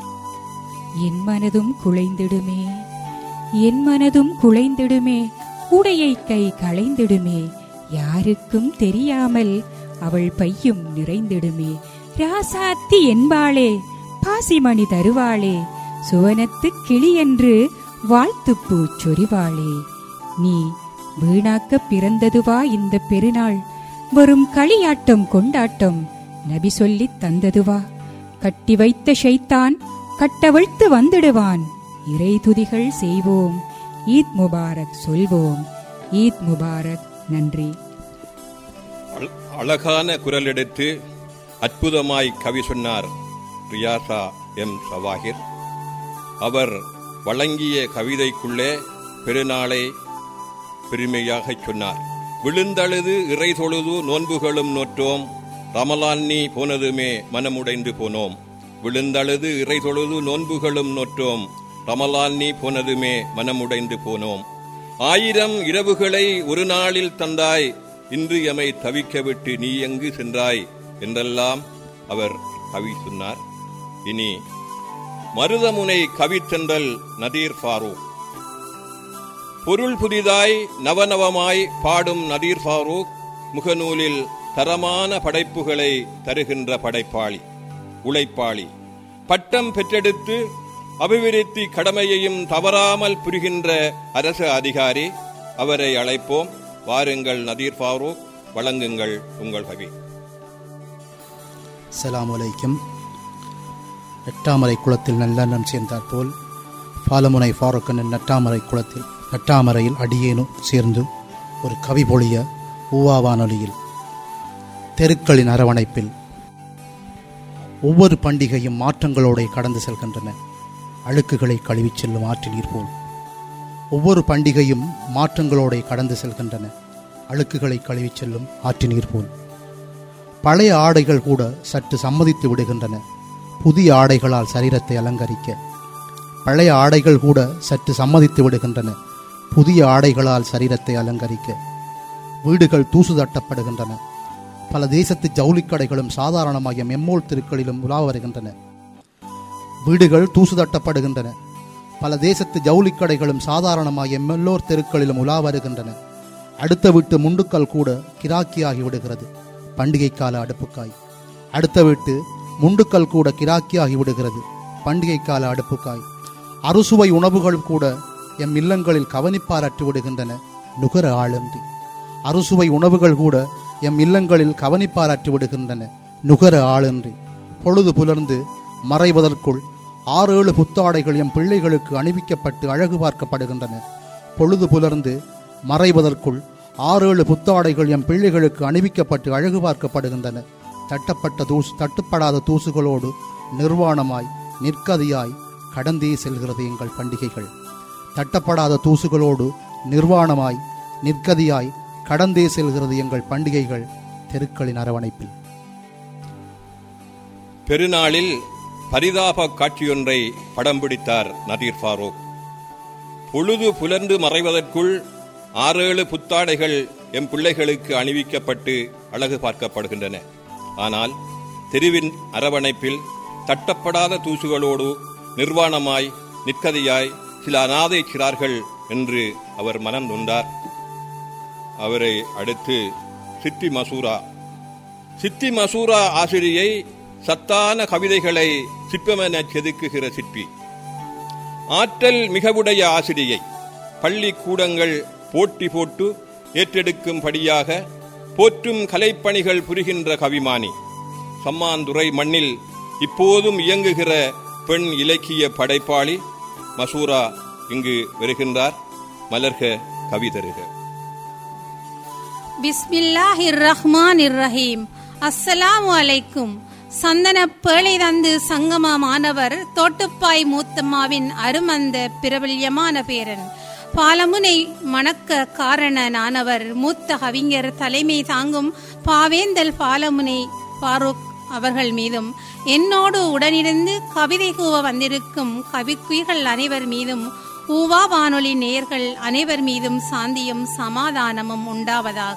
என் மனதும் குலைந்திடுமே என் மனதும் குலைந்திடுமே உடையை கை களைந்திடுமே யாருக்கும் தெரியாமல் அவள் பையும் நிறைந்திடுமே ராசாத்தி என்பாளே பாசிமணி தருவாளே சுவனத்து கிளி என்று வாழ்த்துப்பூ சொரிவாளே நீ வீணாக்க பிறந்ததுவா இந்த பெருநாள் வரும் களியாட்டம் கொண்டாட்டம் நபி சொல்லித் தந்ததுவா கட்டி வைத்த ஷைத்தான் கட்டவிழ்த்து வந்துடுவான் இறை துதிகள் செய்வோம் ஈத் முபாரக் சொல்வோம் ஈத் முபாரக் நன்றி அழ- அழகான குரல் எடுத்து அற்புதமாய் கவி சொன்னார் ரியாசா எம் சவாஹிர் அவர் வழங்கிய கவிதைக்குள்ளே பெருநாளை பெருமையாகச் சொன்னார் விழுந்தழுது இறை தொழுது நோன்புகளும் நோற்றோம் ரமலான்னி போனதுமே மனமுடைந்து போனோம் விழுந்தழுது இறை தொழுது நோன்புகளும் நோற்றோம் ரமலான்னி போனதுமே மனமுடைந்து போனோம் ஆயிரம் இரவுகளை ஒரு நாளில் தந்தாய் இன்று எமை தவிக்க விட்டு நீ எங்கு சென்றாய் என்றெல்லாம் அவர் கவி சொன்னார் இனி மருதமுனை கவித்தென்றல் நதீர் ஃபாரூக் பொருள் புதிதாய் நவநவமாய் பாடும் நதீர் ஃபாரூக் முகநூலில் தரமான படைப்புகளை தருகின்ற படைப்பாளி உழைப்பாளி பட்டம் பெற்றெடுத்து அபிவிருத்தி கடமையையும் தவறாமல் புரிகின்ற அரசு அதிகாரி அவரை அழைப்போம் வாருங்கள் நதீர் ஃபாரூக் வழங்குங்கள் உங்கள் கவி அஸ்ஸலாமு அலைக்கும் நெட்டாமரை குளத்தில் நல்லெண்ணம் சேர்ந்தாற் போல் பாலமுனை ஃபாரூக்கன் நெட்டாமரை குளத்தில் நெட்டாமரையில் அடியேனும் சேர்ந்து ஒரு கவி பொழிய ஊவா வானொலியில் தெருக்களின் அரவணைப்பில் ஒவ்வொரு பண்டிகையும் மாற்றங்களோടെ கடந்து செல்கின்றன அழுக்குகளை கழுவிச் செல்லும் ஆற்றில் போல் ஒவ்வொரு பண்டிகையும் மாற்றங்களோടെ கடந்து செல்கின்றன அழுக்குகளை கழுவிச் செல்லும் ஆற்று நீர் போல் பழைய ஆடைகள் கூட சற்று சம்மதித்து விடுகின்றன புதிய ஆடைகளால் சரீரத்தை அலங்கரிக்க பழைய ஆடைகள் கூட சற்று சம்மதித்து விடுகின்றன புதிய ஆடைகளால் சரீரத்தை அலங்கரிக்க வீடுகள் தூசு தட்டப்படுகின்றன பல தேசத்து ஜவுளிக் கடைகளும் சாதாரணமாக மெம்மோல் தெருக்களிலும் உலா வருகின்றன வீடுகள் தூசு தட்டப்படுகின்றன பல தேசத்து ஜவுளிக் கடைகளும் சாதாரணமாக எம்மெல்லோர் தெருக்களிலும் உலா வருகின்றன அடுத்த வீட்டு முண்டுக்கல் கூட கிராக்கியாகி விடுகிறது பண்டிகை கால அடுப்புக்காய் அடுத்த வீட்டு முண்டுக்கல் கூட கிராக்கியாகி விடுகிறது பண்டிகை கால அடுப்புக்காய் அறுசுவை உணவுகள் கூட எம் இல்லங்களில் கவனிப்பாரற்று விடுகின்றன நுகர ஆளுந்தி அறுசுவை உணவுகள் கூட எம் இல்லங்களில் கவனிப்பாரற்று விடுகின்றன நுகர ஆளின்றி பொழுது புலர்ந்து மறைவதற்குள் ஆறேழு புத்தாடைகள் எம் பிள்ளைகளுக்கு அணிவிக்கப்பட்டு அழகு பார்க்கப்படுகின்றன பொழுது புலர்ந்து மறைவதற்குள் ஆறேழு புத்தாடைகள் எம் பிள்ளைகளுக்கு அணிவிக்கப்பட்டு அழகு பார்க்கப்படுகின்றன தட்டப்பட்ட தூசு தட்டுப்படாத தூசுகளோடு நிர்வாணமாய் நிற்கதியாய் கடந்தே செல்கிறது எங்கள் பண்டிகைகள் தட்டப்படாத தூசுகளோடு நிர்வாணமாய் நிற்கதியாய் கடந்தே செல்கிறது எங்கள் பண்டிகைகள் தெருக்களின் அரவணைப்பில் பெருநாளில் பரிதாப காட்சியொன்றை படம் பிடித்தார் நதீர் ஃபாரூக் பொழுது புலர்ந்து மறைவதற்குள் ஆறேழு புத்தாடைகள் எம் பிள்ளைகளுக்கு அணிவிக்கப்பட்டு அழகு பார்க்கப்படுகின்றன ஆனால் தெருவின் அரவணைப்பில் தட்டப்படாத தூசுகளோடு நிர்வாணமாய் நிற்கதியாய் சில அநாதை சிறார்கள் என்று அவர் மனம் நொந்தார் அவரை அடுத்து சித்தி மசூரா சித்தி மசூரா ஆசிரியை சத்தான கவிதைகளை சிற்பமென செதுக்குகிற சிற்பி ஆற்றல் மிகவுடைய ஆசிரியை பள்ளிக்கூடங்கள் போட்டி போட்டு ஏற்றெடுக்கும்படியாக போற்றும் கலைப்பணிகள் புரிகின்ற கவிமானி சம்மாந்துறை மண்ணில் இப்போதும் இயங்குகிற பெண் இலக்கிய படைப்பாளி மசூரா இங்கு வருகின்றார் மலர்க கவிதருக பிஸ்மில்லாஹிர் ரஹ்மானிர் ரஹீம் அஸ்ஸலாமு அலைக்கும் சந்தன பேழை தந்து சங்கமமானவர் தோட்டுப்பாய் மூத்தம்மாவின் அருமந்த பிரபல்யமான பேரன் பாலமுனை மணக்க காரணனானவர் மூத்த கவிஞர் தலைமை தாங்கும் பாவேந்தல் பாலமுனை ஃபாரூக் அவர்கள் மீதும் என்னோடு உடனிருந்து கவிதை கூவ வந்திருக்கும் கவிக்குயிர்கள் அனைவர் மீதும் ஊவா வானொலி நேயர்கள் அனைவர் மீதும் சாந்தியும் சமாதானமும் உண்டாவதாக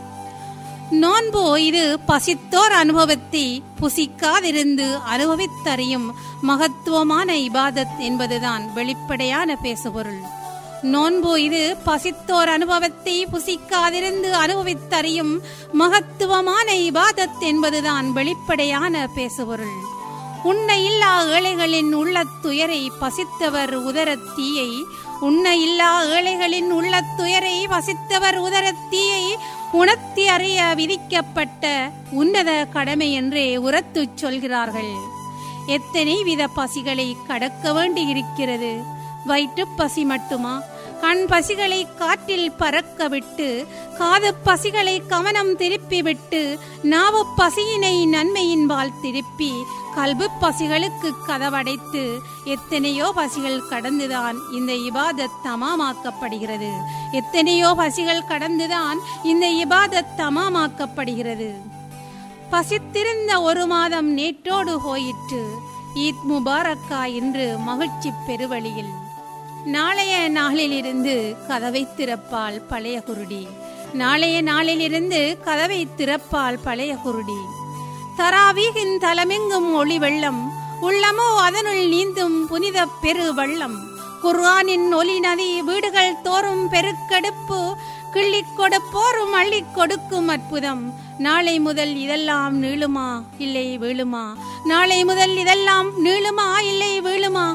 நோன்பு இது பசித்தோர் அனுபவத்தை புசிக்காதிருந்து அனுபவித்தறியும் மகத்துவமான இபாதத் என்பதுதான் வெளிப்படையான பேசுபொருள் நோன்பு இது பசித்தோர் அனுபவத்தை புசிக்காதிருந்து அனுபவித்தறியும் மகத்துவமான இபாதத் என்பதுதான் வெளிப்படையான பேசுபொருள் உன்னை இல்லா ஏழைகளின் உள்ளத் துயரை பசித்தவர் உதரத் தீயை உன்னை இல்லா ஏழைகளின் உள்ளத் துயரை வசித்தவர் உதரத் தீயை உணர்த்தி அறிய விதிக்கப்பட்ட உன்னத கடமை என்றே உரத்துச் சொல்கிறார்கள் எத்தனை வித பசிகளை கடக்க வேண்டி இருக்கிறது வயிற்றுப் பசி மட்டுமா கண் பசிகளை காற்றில் பறக்க விட்டு காது பசிகளை கவனம் திருப்பி விட்டு நாவு பசியினை நன்மையின்பால் திருப்பி கல்பு பசிகளுக்கு கதவடைத்து எத்தனையோ பசிகள் கடந்துதான் இந்த இபாதத் தமாமாக்கப்படுகிறது எத்தனையோ பசிகள் கடந்துதான் இந்த இபாதத் தமாமாக்கப்படுகிறது பசித்திருந்த ஒரு மாதம் நேற்றோடு போயிற்று ஈத் முபாரக்கா இன்று மகிழ்ச்சி பெருவழியில் நாளைய நாளிலிருந்து கதவை திறப்பால் பழைய குருடி நாளைய நாளிலிருந்து கதவை திறப்பால் பழைய குருடி தராவீகின் தலமெங்கும் ஒளி வெள்ளம் உள்ளமோ அதனுள் நீந்தும் புனித பெரு வெள்ளம் குர்ஆனின் ஒலி நதி வீடுகள் தோறும் பெருக்கெடுப்பு கிள்ளிக் கொடுப்போரும் அள்ளிக் கொடுக்கும் அற்புதம் நாளை முதல் இதெல்லாம் நீளுமா இல்லை வீழுமா நாளை முதல் இதெல்லாம் நீளுமா இல்லை வீழுமா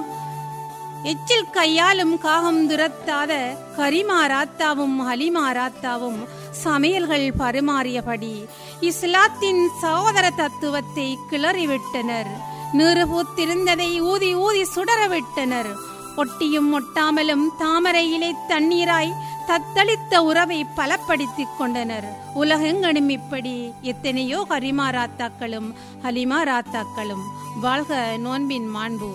எச்சில் கையாலும் காகம் துரத்தாத கரிமாராத்தாவும் ஹலிமாராத்தாவும் சமையல்கள் பரிமாறியபடி இஸ்லாத்தின் சகோதர தத்துவத்தை கிளறிவிட்டனர் நீறு பூத்திருந்ததை ஊதி ஊதி சுடரவிட்டனர் ஒட்டியும் ஒட்டாமலும் தாமரை இலை தண்ணீராய் தத்தளித்த உறவை பலப்படுத்திக் கொண்டனர் உலகெங்கனும் இப்படி எத்தனையோ ஹரிமாராத்தாக்களும் ஹலிமாராத்தாக்களும் வாழ்க நோன்பின் மாண்பு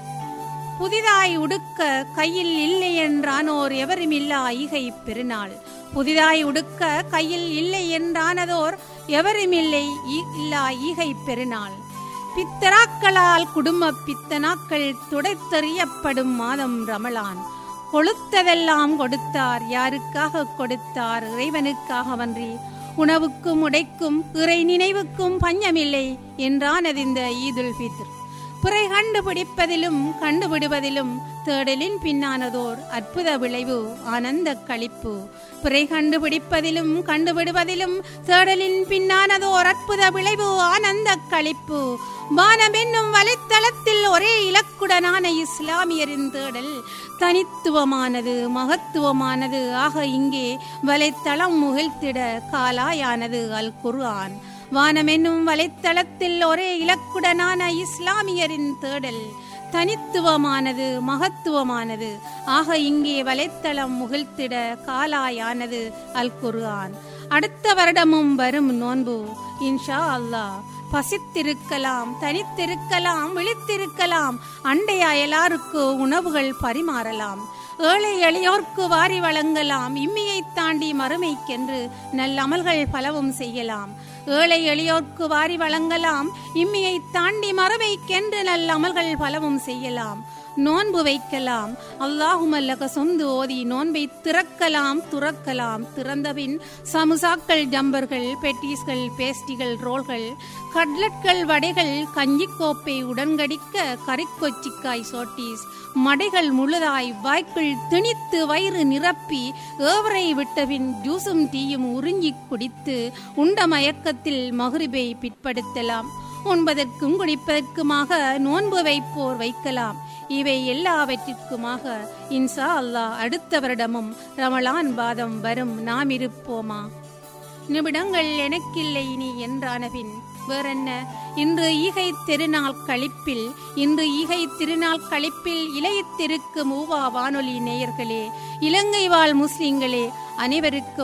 புதிதாய் உடுக்க கையில் இல்லை என்றானோர் எவருமில்லா ஈகை பெருநாள் புதிதாய் உடுக்க கையில் இல்லை என்றானதோர் எவருமில்லை ஈ- இல்லா ஈகை பெருநாள் பித்தராக்களால் குடும்ப பித்தனாக்கள் துடைத்தெறியப்படும் மாதம் ரமலான் கொளுத்ததெல்லாம் கொடுத்தார் யாருக்காக கொடுத்தார் இறைவனுக்காகவன்றி உணவுக்கும் உடைக்கும் இறை நினைவுக்கும் பஞ்சமில்லை என்றானது இந்த ஈதுல் ஃபித்ர் பிறை கண்டுபிடிப்பதிலும் கண்டுபிடுவதிலும் தேடலின் பின்னானதோர் அற்புத விளைவு ஆனந்த களிப்பு பிறை கண்டுபிடிப்பதிலும் கண்டுபிடுவதிலும் தேடலின் பின்னானதோர் அற்புத விளைவு ஆனந்த களிப்பு வானம் என்னும் வலைத்தளத்தில் ஒரே இலக்குடனான இஸ்லாமியரின் தேடல் தனித்துவமானது மகத்துவமானது ஆக இங்கே வலைத்தளம் முகிழ்த்திட காலாயானது அல் குர்ஆன் வானம் என்னும் வலைத்தளத்தில் ஒரே இலக்குடனான இஸ்லாமியரின் தேடல் தனித்துவமானது மகத்துவமானது ஆக இங்கே வலைத்தளம் முகிழ்த்திட காலாயானது அல் குர்ஆன் அடுத்த வருடமும் வரும் நோன்பு இன்ஷா அல்லாஹ் பசித்திருக்கலாம் தனித்திருக்கலாம் விழித்திருக்கலாம் அண்டைய அயலாருக்கு உணவுகள் பரிமாறலாம் ஏழை எளியோர்க்கு வாரி வழங்கலாம் இம்மியை தாண்டி மறுமைக்கென்று நல்லமல்கள் பலவும் செய்யலாம் ஏழை எளியோர்க்கு வாரி வழங்கலாம் இம்மியை தாண்டி மறுமைக்கென்று நல்லமல்கள் பலவும் செய்யலாம் நோன்பு வைக்கலாம் அல்லாஹுமல்லக சொந்து ஓதி நோன்பை திறக்கலாம் துறக்கலாம் திறந்தபின் சமுசாக்கள் ஜம்பர்கள் பெட்டீஸ்கள் பேஸ்டிகள் ரோல்கள் கட்லட்கள் வடைகள் கஞ்சிக்கோப்பை உடன்கடிக்க கறிக்கொச்சிக்காய் சோட்டீஸ் மடைகள் முழுதாய் வாய்க்குள் திணித்து வயிறு நிரப்பி ஏவரை விட்டபின் ஜூஸும் டீயும் உறிஞ்சிக் குடித்து உண்ட மயக்கத்தில் மகுரிபை பிற்படுத்தலாம் உண்பதற்கும் குடிப்பதற்குமாக நோன்பு வைப்போர் வைக்கலாம் இவை எல்லாவற்றிற்குமாக இன்சா அல்லாஹ் அடுத்த வருடமும் ரமலான் பாதம் வரும் நாம் இருப்போமா நிமிடங்கள் எனக்கில்லை இனி என்றானபின் வேறென்ன இன்று ஈகை திருநாள் கழிப்பில் இன்று ஈகை திருநாள் கழிப்பில் இளையத்திருக்கும் ஊவா வானொலி நேயர்களே இலங்கை வாழ் முஸ்லிம்களே அனைவருக்கும்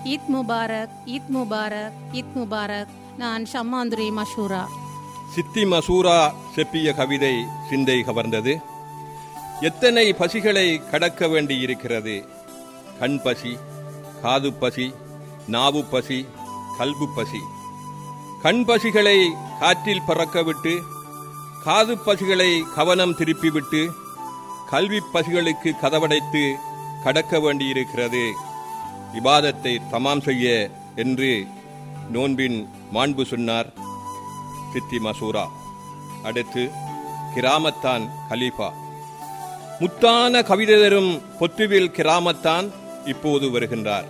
ஈத் முபாரக் ஈத் முபாரக் ஈத் முபாரக் நான் ஷம்மாந்துரி மஷூரா சித்தி மசூரா செப்பிய கவிதை சிந்தை கவர்ந்தது எத்தனை பசிகளை கடக்க வேண்டியிருக்கிறது கண் பசி காது பசி நாவு பசி கல்பு பசி கண் பசிகளை காற்றில் பறக்கவிட்டு காது பசிகளை கவனம் திருப்பிவிட்டு கல்வி பசிகளுக்கு கதவடைத்து கடக்க வேண்டியிருக்கிறது இபாதத்தை தமாம் செய்ய என்று நோன்பின் மாண்பு சொன்னார் சித்தி மசூரா அடுத்து கிராமத்தான் கலீஃபா முத்தான கவிதை தரும் பொத்துவில் கிராமத்தான் இப்போது வருகின்றார்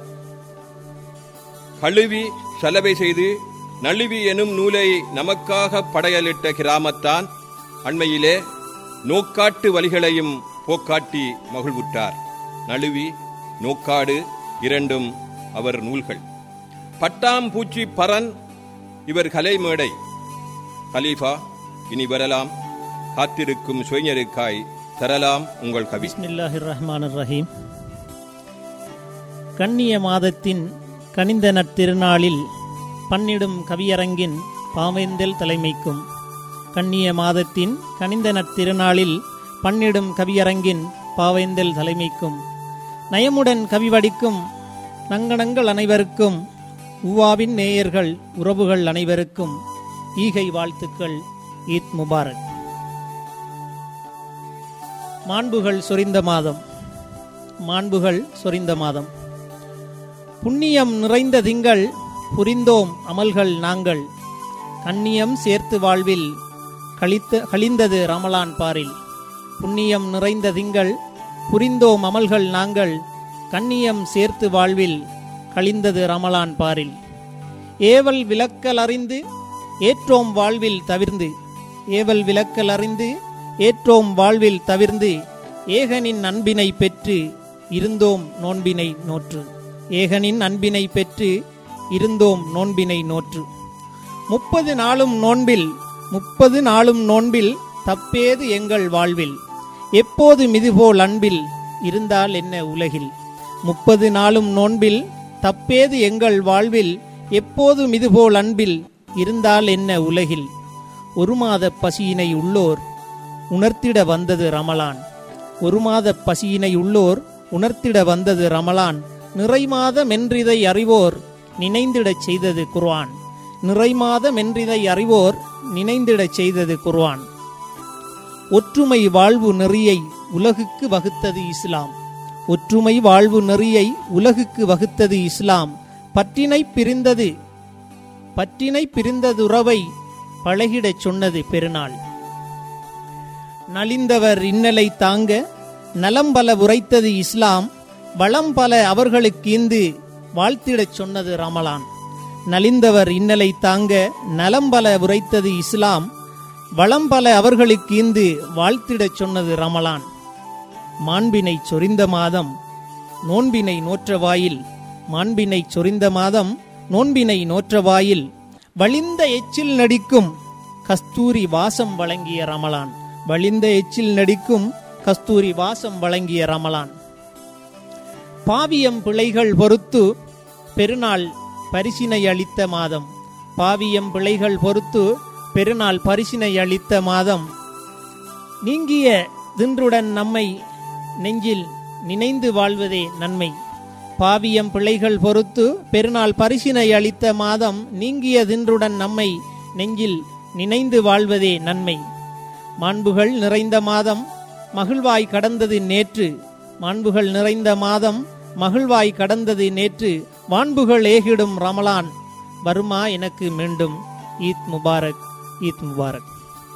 கழுவி சலவை செய்து நழுவி எனும் நூலை நமக்காக படையலிட்ட கிராமத்தான் அண்மையிலே நோக்காட்டு வழிகளையும் போக்காட்டி மகிழ்வுற்றார் நழுவி நோக்காடு இரண்டும் அவர் நூல்கள் பட்டாம் பூச்சி பரன் இவர் கலைமேடை கலீஃபா இனி வரலாம் காத்திருக்கும் சுவைஞருக்காய் தரலாம் உங்கள் கவி பிஸ்மில்லாஹிர் ரஹ்மானிர் ரஹீம் கண்ணிய மாதத்தின் கனிந்த நற்திருநாளில் பன்னிடும் கவியரங்கின் பாவேந்தல் தலைமைக்கும் கண்ணிய மாதத்தின் கனிந்த நற்திருநாளில் பன்னிடும் கவியரங்கின் பாவேந்தல் தலைமைக்கும் நயமுடன் கவி வடிக்கும் நங்கணங்கள் அனைவருக்கும் உவாவின் நேயர்கள் உறவுகள் அனைவருக்கும் ஈகை வாழ்த்துக்கள் ஈத் முபாரக் மாண்புகள் சொரிந்த மாதம் மாண்புகள் சொரிந்த மாதம் புண்ணியம் நிறைந்த திங்கள் புரிந்தோம் அமல்கள் நாங்கள் கண்ணியம் சேர்த்து வாழ்வில் கழித்த கழிந்தது ரமலான் பாரில் புண்ணியம் நிறைந்த திங்கள் புரிந்தோம் அமல்கள் நாங்கள் கண்ணியம் சேர்த்து வாழ்வில் கழிந்தது ரமலான் பாரில் ஏவல் விளக்கல் அறிந்து ஏற்றோம் வாழ்வில் தவிர்ந்து ஏவல் விளக்கல் அறிந்து ஏற்றோம் வாழ்வில் தவிர்ந்து ஏகனின் அன்பினை பெற்று இருந்தோம் நோன்பினை நோற்று ஏகனின் அன்பினை பெற்று இருந்தோம் நோன்பினை நோற்று முப்பது நாளும் நோன்பில் முப்பது நாளும் நோன்பில் தப்பேது எங்கள் வாழ்வில் எப்போது மிதுபோல் அன்பில் இருந்தால் என்ன உலகில் முப்பது நாளும் நோன்பில் தப்பேது எங்கள் வாழ்வில் எப்போது மிதுபோல் அன்பில் இருந்தால் என்ன உலகில் ஒரு மாத பசியினை உள்ளோர் உணர்த்திட வந்தது ரமலான் ஒரு மாத பசியினை உள்ளோர் உணர்த்திட வந்தது ரமலான் நிறைமாத மென்றிதை அறிவோர் நினைந்திடச் செய்தது குர்ஆன் நிறைமாத மென்றிதை அறிவோர் நினைந்திடச் செய்தது குர்ஆன் ஒற்றுமை வாழ்வு நெறியை உலகுக்கு வகுத்தது இஸ்லாம் ஒற்றுமை வாழ்வு நெறியை உலகுக்கு வகுத்தது இஸ்லாம் பற்றினை பிரிந்தது பற்றினை பிரிந்ததுறவை பழகிடச் சொன்னது பெருநாள் நலிந்தவர் இன்னலை தாங்க நலம் பல உரைத்தது இஸ்லாம் வளம் பல அவர்களுக்கு இந்து வாழ்த்திடச் சொன்னது ரமலான் நலிந்தவர் இன்னலை தாங்க நலம் பல உரைத்தது இஸ்லாம் வளம் பல அவர்களுக்கு இந்து வாழ்த்திடச் சொன்னது ரமலான் மாண்பினை சொரிந்த மாதம் நோன்பினை நோற்ற வாயில் மாண்பினை சொரிந்த மாதம் நோன்பினை நோற்ற வாயில் வழிந்த எச்சில் நடிக்கும் கஸ்தூரி வாசம் வழங்கிய ரமலான் வழிந்த எச்சில் நடிக்கும் கஸ்தூரி வாசம் வழங்கிய ரமலான் பாவியம் பிழைகள் பொறுத்து பெருநாள் பரிசினை அளித்த மாதம் பாவியம் பிழைகள் பொறுத்து பெருநாள் பரிசினை அளித்த மாதம் நீங்கிய தின்றுடன் நம்மை நெஞ்சில் நினைந்து வாழ்வதே நன்மை பாவியம் பிழைகள் பொறுத்து பெருநாள் பரிசினை அளித்த மாதம் நீங்கிய தின்றுடன் நம்மை நெஞ்சில் நினைந்து வாழ்வதே நன்மை மாண்புகள் நிறைந்த மாதம் மகிழ்வாய் கடந்தது நேற்று மாண்புகள் நிறைந்த மாதம் மகிழ்வாய் கடந்தது நேற்று வான்புகள் ஏகிடும் ரமலான் வருமா எனக்கு மீண்டும் ஈத் முபாரக் ஈத் முபாரக்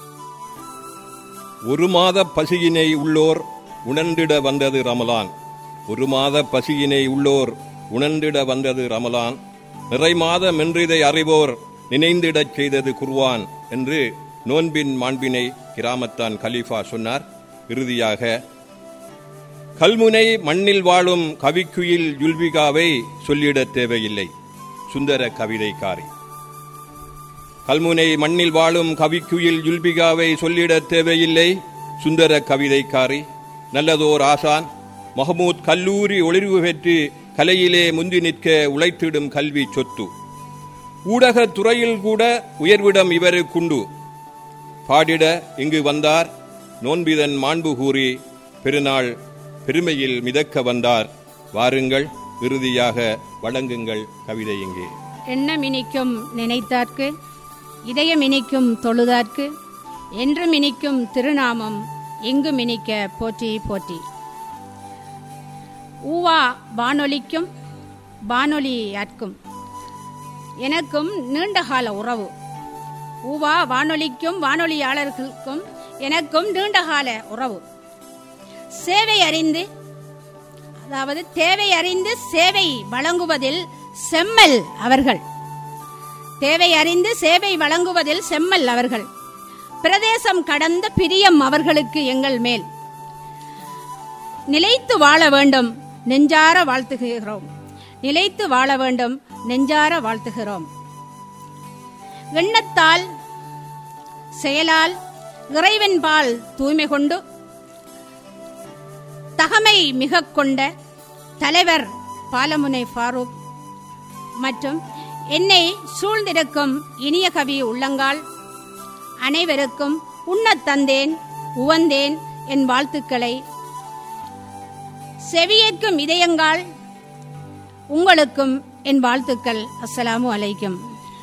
ஒரு மாத பசியினை உள்ளோர் உணர்ந்திட வந்தது ரமலான் ஒரு மாத பசியினை உள்ளோர் உணர்ந்திட வந்தது ரமலான் நிறை மாதம் என்றிதை அறிவோர் நினைந்திடச் செய்தது குர்வான் என்று நோன்பின் மாண்பினை கிராமத்தான் கலீஃபா சொன்னார் இறுதியாக கல்முனை மண்ணில் வாழும் கவிக்குயில் யுல்விகாவை சொல்லிடத் தேவையில்லை சுந்தர கவிதைக்காரி கல்முனை மண்ணில் வாழும் கவிக்குயில் யுல்பிகாவை சொல்லிடத் தேவையில்லை சுந்தர கவிதைக்காரி நல்லதோர் ஆசான் மஹமூத் கல்லூரி ஒளிர்வு பெற்று கலையிலே முந்தி நிற்க உழைத்திடும் கல்வி சொத்து ஊடகத் துறையில் கூட உயர்விடம் இவருக்குண்டு பாடிட இங்கு வந்தார் நோன்பிதன் மாண்பு கூறி பெருநாள் பெருமையில் மிதக்க வந்தார் வாருங்கள் இறுதியாக வழங்குங்கள் கவிதை இங்கே எண்ணமினிக்கும் நினைத்தார்க்கு இதயமினிக்கும் தொழுதார்க்கு என்றும் இனிக்கும் திருநாமம் எங்கும் இனிக்க போற்றி போற்றி ஊவா வானொலிக்கும் வானொலி அற்கும் எனக்கும் நீண்டகால உறவு ஊவா வானொலிக்கும் வானொலியாளர்களுக்கும் எனக்கும் நீண்டகால உறவு சேவை அறிந்து அதாவது தேவை அறிந்து சேவை வழங்குவதில் செம்மல் அவர்கள் தேவை அறிந்து சேவை வழங்குவதில் செம்மல் அவர்கள் பிரதேசம் கடந்த பிரியம் அவர்களுக்கு எங்கள் மேல் நிலைத்து வாழ வேண்டும் நெஞ்சார வாழ்த்துகிறோம் நிலைத்து வாழ வேண்டும் நெஞ்சார வாழ்த்துகிறோம் எண்ணத்தால் செயலால் இறைவன்பால் தூய்மை கொண்டு தகமை மிக கொண்ட தலைவர் பாலமுனை ஃபாரூக் மற்றும் என்னை சூழ்ந்திருக்கும் இனிய கவி உள்ளங்கால் அனைவருக்கும் உண்ணத் தந்தேன் உவந்தேன் என் வாழ்த்துக்களை செவியேற்கும் இதயங்கால் உங்களுக்கும் என் வாழ்த்துக்கள் அஸ்ஸலாமு அலைக்கும்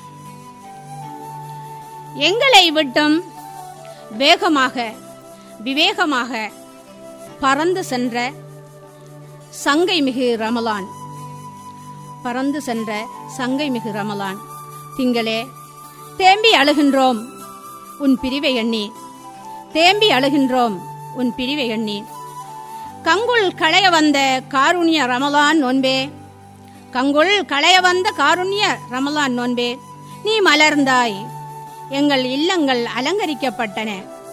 எங்களை விட்டும் வேகமாக விவேகமாக பறந்து சென்ற சங்கை மிகு ரமலான் பறந்து சென்ற சங்கை மிகு ரமலான் திங்களே தேம்பி அழுகின்றோம் உன் பிரிவை எண்ணி தேம்பி அழுகின்றோம் உன் பிரிவை எண்ணி கங்குள் களைய வந்த காருண்ய ரமலான் நோன்பே கங்குள் களைய வந்த காருண்ய ரமலான் நோன்பே நீ மலர்ந்தாய் எங்கள் இல்லங்கள் அலங்கரிக்கப்பட்டன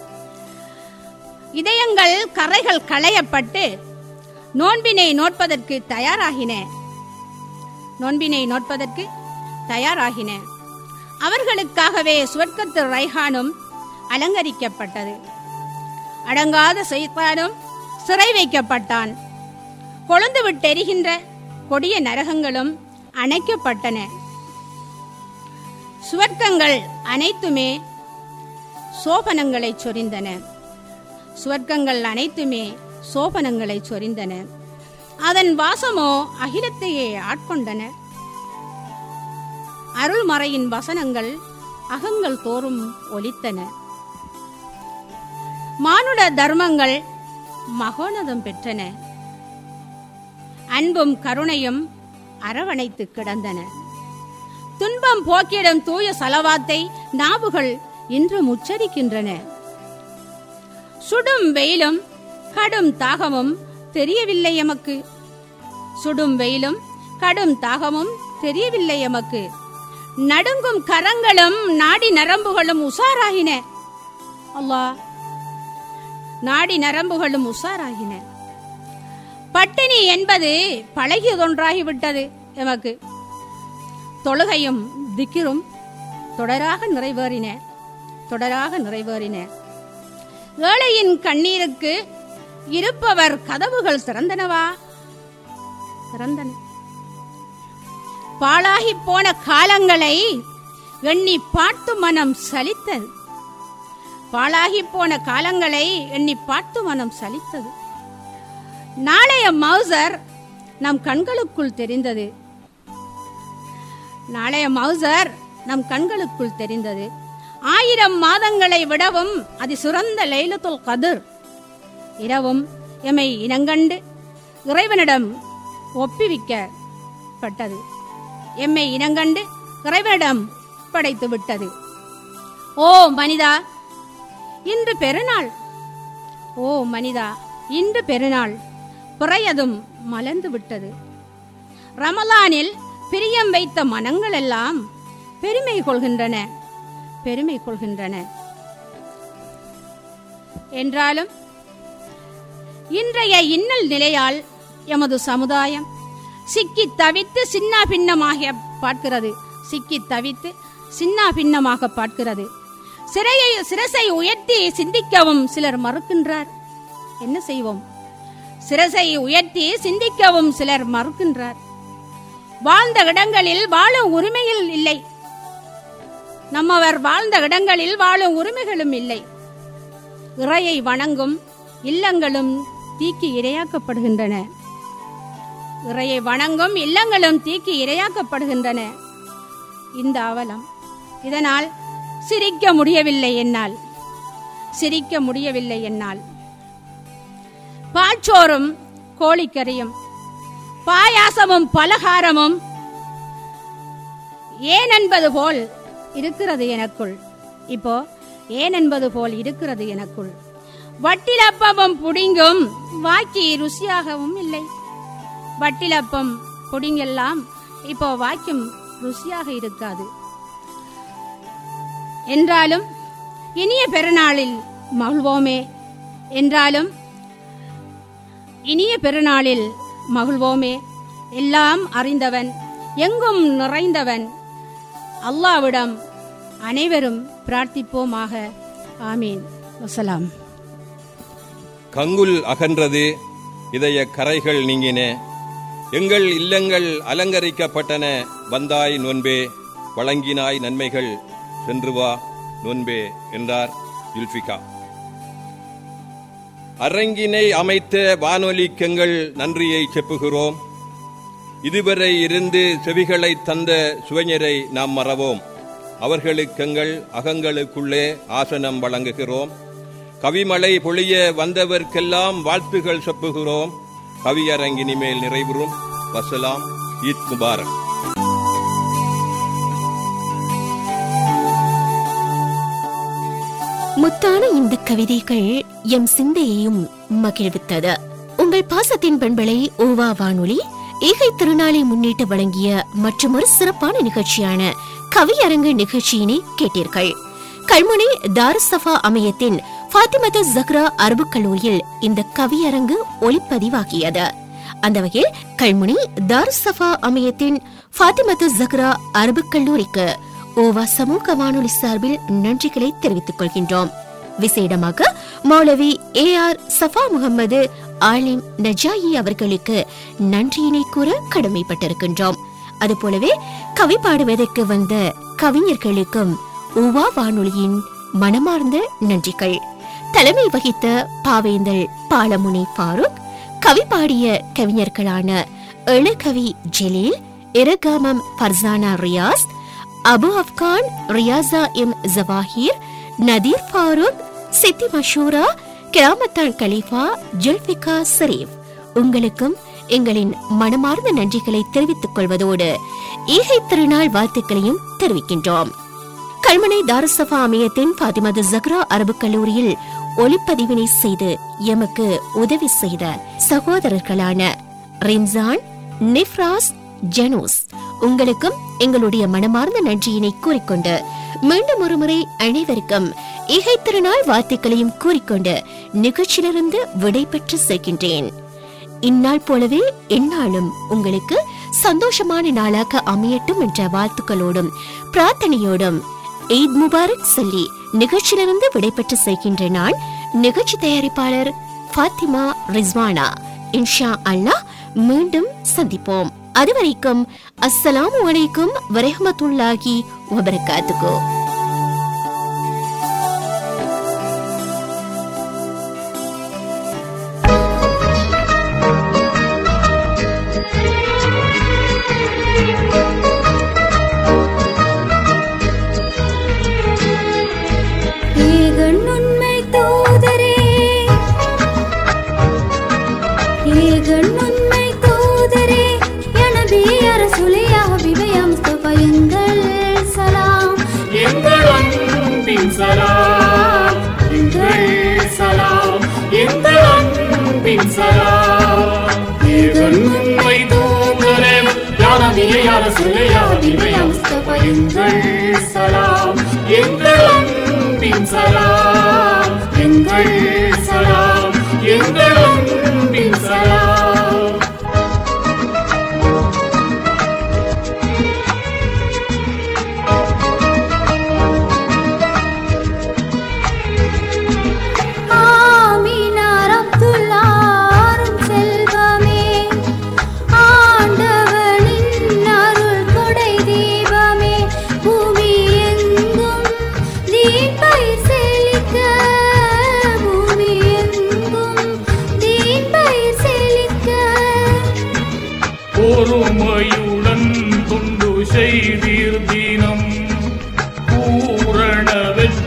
இதயங்கள் கரைகள் களையப்பட்டு நோன்பினை நோட்பதற்கு தயாராகின நோன்பினை நோட்பதற்கு தயாராகின அவர்களுக்காகவே சுவர்க்கத்து ரைஹானும் அலங்கரிக்கப்பட்டது அடங்காத செய்தானும் சிறை வைக்கப்பட்டான் கொழுந்து விட்டெரிகின்ற கொடிய நரகங்களும் அணைக்கப்பட்டன சுவர்க்கங்கள் அனைத்துமே சோபனங்களை சொரிந்தன சுவர்க்கங்கள் அனைத்துமே சோபனங்களை சொரிந்தன அதன் வாசமோ அகிலத்தையே ஆட்கொண்டன அருள்மறையின் வசனங்கள் அகங்கள் தோறும் ஒலித்தன மானுட தர்மங்கள் மகோனதம் பெற்றன அன்பும் கருணையும் அரவணைத்து கிடந்தன துன்பம் போக்கிடும் தூய சலவாத்தை நாவுகள் இன்று உச்சரிக்கின்றன சுடும் வெயிலும் கடும் தாகமும் தெரியவில்லை எமக்கு சுடும் வெயிலும் கடும் தாகமும் தெரியவில்லை எமக்கு நடுங்கும் கரங்களும் நாடி நரம்புகளும் உசாராகின அல்லாஹ் நாடி நரம்புகளும் உசாராகின பட்டினி என்பது பழகியதொன்றாகிவிட்டது எமக்கு தொழுகையும் திக்கிரும் தொடராக நிறைவேறின தொடராக நிறைவேறின ஏழையின் கண்ணீருக்கு இருப்பவர் கதவுகள் திறந்தனவா திறந்தன பாழாகி போன காலங்களை எண்ணி பார்த்து மனம் சலித்தது பாழாகி போன காலங்களை எண்ணி பார்த்து மனம் சலித்தது நாளைய மௌசர் நம் கண்களுக்குள் தெரிந்தது நாளைய மௌசர் நம் கண்களுக்குள் தெரிந்தது ஆயிரம் மாதங்களை விடவும் அது சிறந்த லைலத்துல் கதிர் இரவும் எமை இனங்கண்டு இறைவனிடம் ஒப்புவிக்கப்பட்டது எம்மை இனங்கண்டு இறைவனிடம் படைத்து விட்டது ஓ மனிதா இன்று பெருநாள் ஓ மனிதா இன்று பெருநாள் பிறையதும் மலர்ந்து விட்டது ரமலானில் பிரியம் வைத்த மனங்கள் எல்லாம் பெருமை கொள்கின்றன பெருமை கொள்கின்றன என்றாலும் இன்றைய இன்னல் நிலையால் எமது சமுதாயம் சிக்கி தவித்து சின்ன பின்னமாக பார்க்கிறது சிக்கி தவித்து சின்ன பின்னமாக பார்க்கிறது சிறையை சிரசை உயர்த்தி சிந்திக்கவும் சிலர் மறுக்கின்றார் என்ன செய்வோம் சிரசை உயர்த்தி சிந்திக்கவும் சிலர் மறுக்கின்றார் வாழ்ந்த இடங்களில் வாழும் உரிமையில் இல்லை நம்மவர் வாழ்ந்த இடங்களில் வாழும் உரிமைகளும் இல்லை இறையை வணங்கும் இல்லங்களும் தீக்கு இரையாக்கப்படுகின்றன இறையை வணங்கும் இல்லங்களும் தீக்கு இரையாக்கப்படுகின்றன இந்த அவலம் இதனால் சிரிக்க முடியவில்லை என்னால் சிரிக்க முடியவில்லை என்னால் பாச்சோறும் கோழிக்கறியும் பாயாசமும் பலகாரமும் ஏன் என்பது போல் இருக்கிறது எனக்குள் இப்போ ஏன் என்பது போல் இருக்கிறது எனக்குள் வட்டிலப்பமும் புடிங்கும் வாக்கி ருசியாகவும் இல்லை வட்டிலப்பம் புடிங்கெல்லாம் இப்போ வாக்கியம் ருசியாக இருக்காது என்றாலும் இனிய பெருநாளில் மகிழ்வோமே என்றாலும் இனிய பெருநாளில் மகிழ்வோமே எல்லாம் அறிந்தவன் எங்கும் நிறைந்தவன் அல்லாவிடம் அனைவரும் பிரார்த்திப்போமாக ஆமீன் வசலாம் கங்குல் அகன்றது இதய கரைகள் நீங்கின எங்கள் இல்லங்கள் அலங்கரிக்கப்பட்டன வந்தாய் நோன்பே வழங்கினாய் நன்மைகள் சென்று வா நோன்பே என்றார் யுல்பிகா அரங்கினை அமைத்த வானொலிக்கெங்கள் நன்றியை செப்புகிறோம் இதுவரை இருந்து செவிகளை தந்த சுவைஞரை நாம் மறவோம் அவர்களுக்கெங்கள் அகங்களுக்குள்ளே ஆசனம் வழங்குகிறோம் கவிமழை பொழிய வந்தவர்க்கெல்லாம் வாழ்த்துகள் செப்புகிறோம் கவியரங்கினி மேல் நிறைவுறும் வசலாம் ஈத் முபாரக் முத்தான இந்த கவிதைகள் எம் சிந்தையையும் மகிழ்வித்தது உங்கள் பாசத்தின் பண்பலை ஓவா வானொலி ஈகை திருநாளை முன்னிட்டு வழங்கிய மற்றொரு சிறப்பான நிகழ்ச்சியான கவியரங்கு நிகழ்ச்சியினை கேட்டீர்கள் கல்முனை தாருசஃபா அமையத்தின் ஃபாத்திமது ஜக்ரா அரபு கல்லூரியில் இந்த கவியரங்கு ஒளிப்பதிவாகியது அந்த வகையில் கல்முனை தாருசஃபா அமையத்தின் ஃபாத்திமது ஜக்ரா அரபு கல்லூரிக்கு ஓவா சமூக வானொலி சார்பில் நன்றிகளை தெரிவித்துக் கொள்கின்றோம் விசேடமாக மௌலவி ஏ ஆர் சஃபா முகமது ஆலிம் நஜாயி அவர்களுக்கு நன்றியினை கூற கடமைப்பட்டிருக்கின்றோம் அதுபோலவே கவி பாடுவதற்கு வந்த கவிஞர்களுக்கும் உவா வானொலியின் மனமார்ந்த நன்றிகள் தலைமை வகித்த பாவேந்தல் பாலமுனை ஃபாரூக் கவி பாடிய கவிஞர்களான இளகவி ஜலீல் இரகாமம் ஃபர்சானா ரியாஸ் அபு அப்கான் ரியாசா எம் ஜவாஹீர் நதீர் ஃபாரூக் சித்தி மஷூரா கிராமத்தான் கலீஃபா ஜுல்பிகா ஷரீப் உங்களுக்கும் எங்களின் மனமார்ந்த நன்றிகளை தெரிவித்துக் கொள்வதோடு ஈகை திருநாள் வாழ்த்துக்களையும் தெரிவிக்கின்றோம் கல்மனை தாரசபா அமையத்தின் பாத்திமது ஜக்ரா அரபு கல்லூரியில் ஒளிப்பதிவினை செய்து எமக்கு உதவி செய்த சகோதரர்களான ரிம்சான் நிஃப்ராஸ் ஜனூஸ் உங்களுக்கும் எங்களுடைய மனமார்ந்த நன்றியினை கூறிக்கொண்டு மீண்டும் ஒருமுறை அனைவருக்கும் இகை திருநாள் வாழ்த்துக்களையும் கூறிக்கொண்டு நிகழ்ச்சியிலிருந்து விடைபெற்று செல்கின்றேன் இந்நாள் போலவே எந்நாளும் உங்களுக்கு சந்தோஷமான நாளாக அமையட்டும் என்ற வாழ்த்துக்களோடும் பிரார்த்தனையோடும் ஈத் முபாரக் சொல்லி நிகழ்ச்சியிலிருந்து விடைபெற்று செல்கின்ற நான் நிகழ்ச்சி தயாரிப்பாளர் ஃபாத்திமா ரிஸ்வானா இன்ஷா அல்லாஹ் மீண்டும் சந்திப்போம் அதுவரைக்கும் அஸ்ஸலாமு அலைக்கும் வரஹ்மத்துல்லாஹி வபரகாத்துகோ ஏகன் உண்மை தூதரே ஏகன் உண்மை தூதரே எனபி அரசுலையா விவயம் ஸ்தபயங்கள் சலாம் எங்கள் அன்பின் சலாம் எங்கள் சலாம் எங்கள் அன்பின் சலாம் ஏகன் உண்மை தூதரே யானவியை அரசுலையா விவயம் ஸ்தபயங்கள் சலாம் எங்கள் அன்பின் சலாம் எங்கள் சலாம் எங்கள் அன்பின் சலாம் ஆமீனார் அப்துல்லாரும் செல்வமே ஆண்டவனின்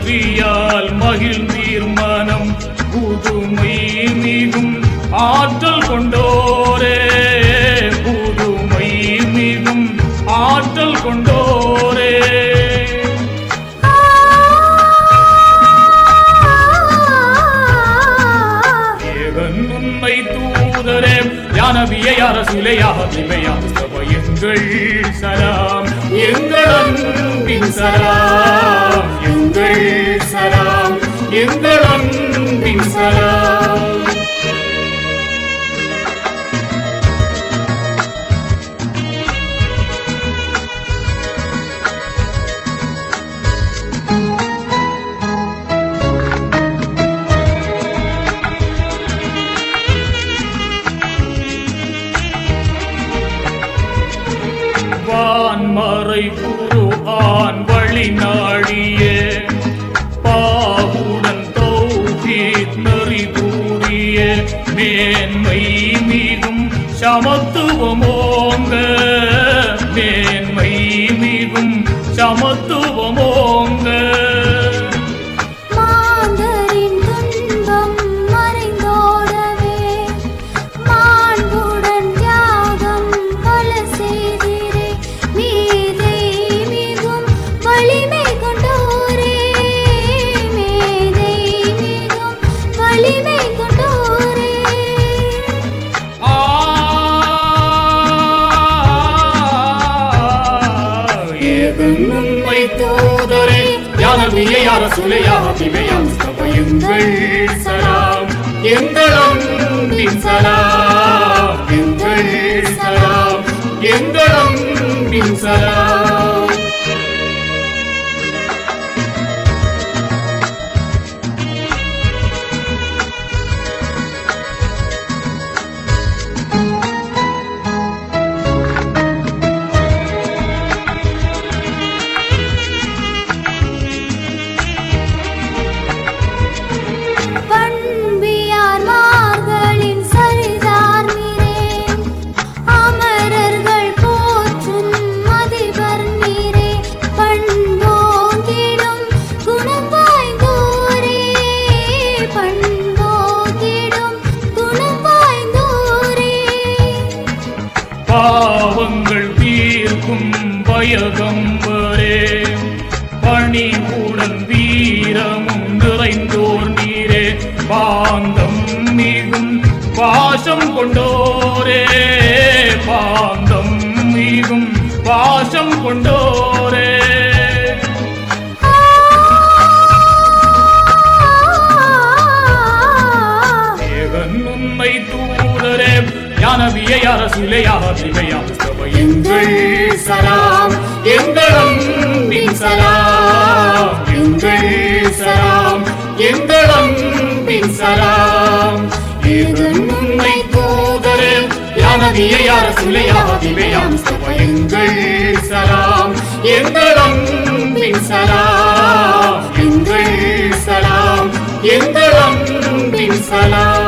வெற்றியால் மகிழ்ந்தீர் மனம் புதுமை மிகும் ஆற்றல் கொண்டோரே புதுமை மிகும் ஆற்றல் கொண்டோரே தேவன் உண்மை தூதரே யானவியை அரசுலையாக திமையாக சபை எங்கள் சலாம் எங்கள் அன்பின் சலாம் எங்கள் சலாம் எங்கள் அன்பின் சலாம் வான்மறை குரு ஆண் வழி நாடியே பாவுடன் தௌஹீத் நெறி கூடிய மேன்மை மிகும் சமத்துவமோங்க மேன்மை மிகும் சமத்துவமோங்க மாந்தரின் துன்பம் மறைந்தோடவே மாண்புடன் தியாகம் பல செய்திரே மீதை மிகும் வலிமை கொண்டோரே மேதை மிகும் வலிமை கொண்டோரே ஏதன் உண்மை தூதரே யானவியை அரசுலையாக திமையாம் சபை எங்கள் சலாம் எங்கள் அன்பின் சலாம் எங்கள் சலாம் எங்கள் அன்பின் சலாம் பண்பியார் மார்களின் சரிதார் நீரே அமரர்கள் போற்றும் மதிபர் நீரே பண்போங்கிடும் குணம் வாய்ந்தோரே பண்போங்கிடும் குணம் வாய்ந்தோரே பாவங்கள் தீர்க்கும் பயகம்பரே பணிவுடன் வீரமும் நிறைந்தோர் நீரே பாந்தம் மிகும் பாசம் கொண்டோரே பாந்தம் மிகும் பாசம் கொண்டோரே தேவன் உண்மை தூதரே யானவியை அரசுலையாக திமையாக சபை எங்கள் சலாம் எங்கள் அன்பின் சலாம் எங்கள் சலாம் எங்கள் அன்பின் சலாம் ஏதன் உண்மை தூதரே யானவியை அரசுலையாக திமையாக சபை எங்கள் சலாம் எங்கள் அன்பின் சலாம் எங்கள் சலாம் எங்கள் அன்பின் சலாம்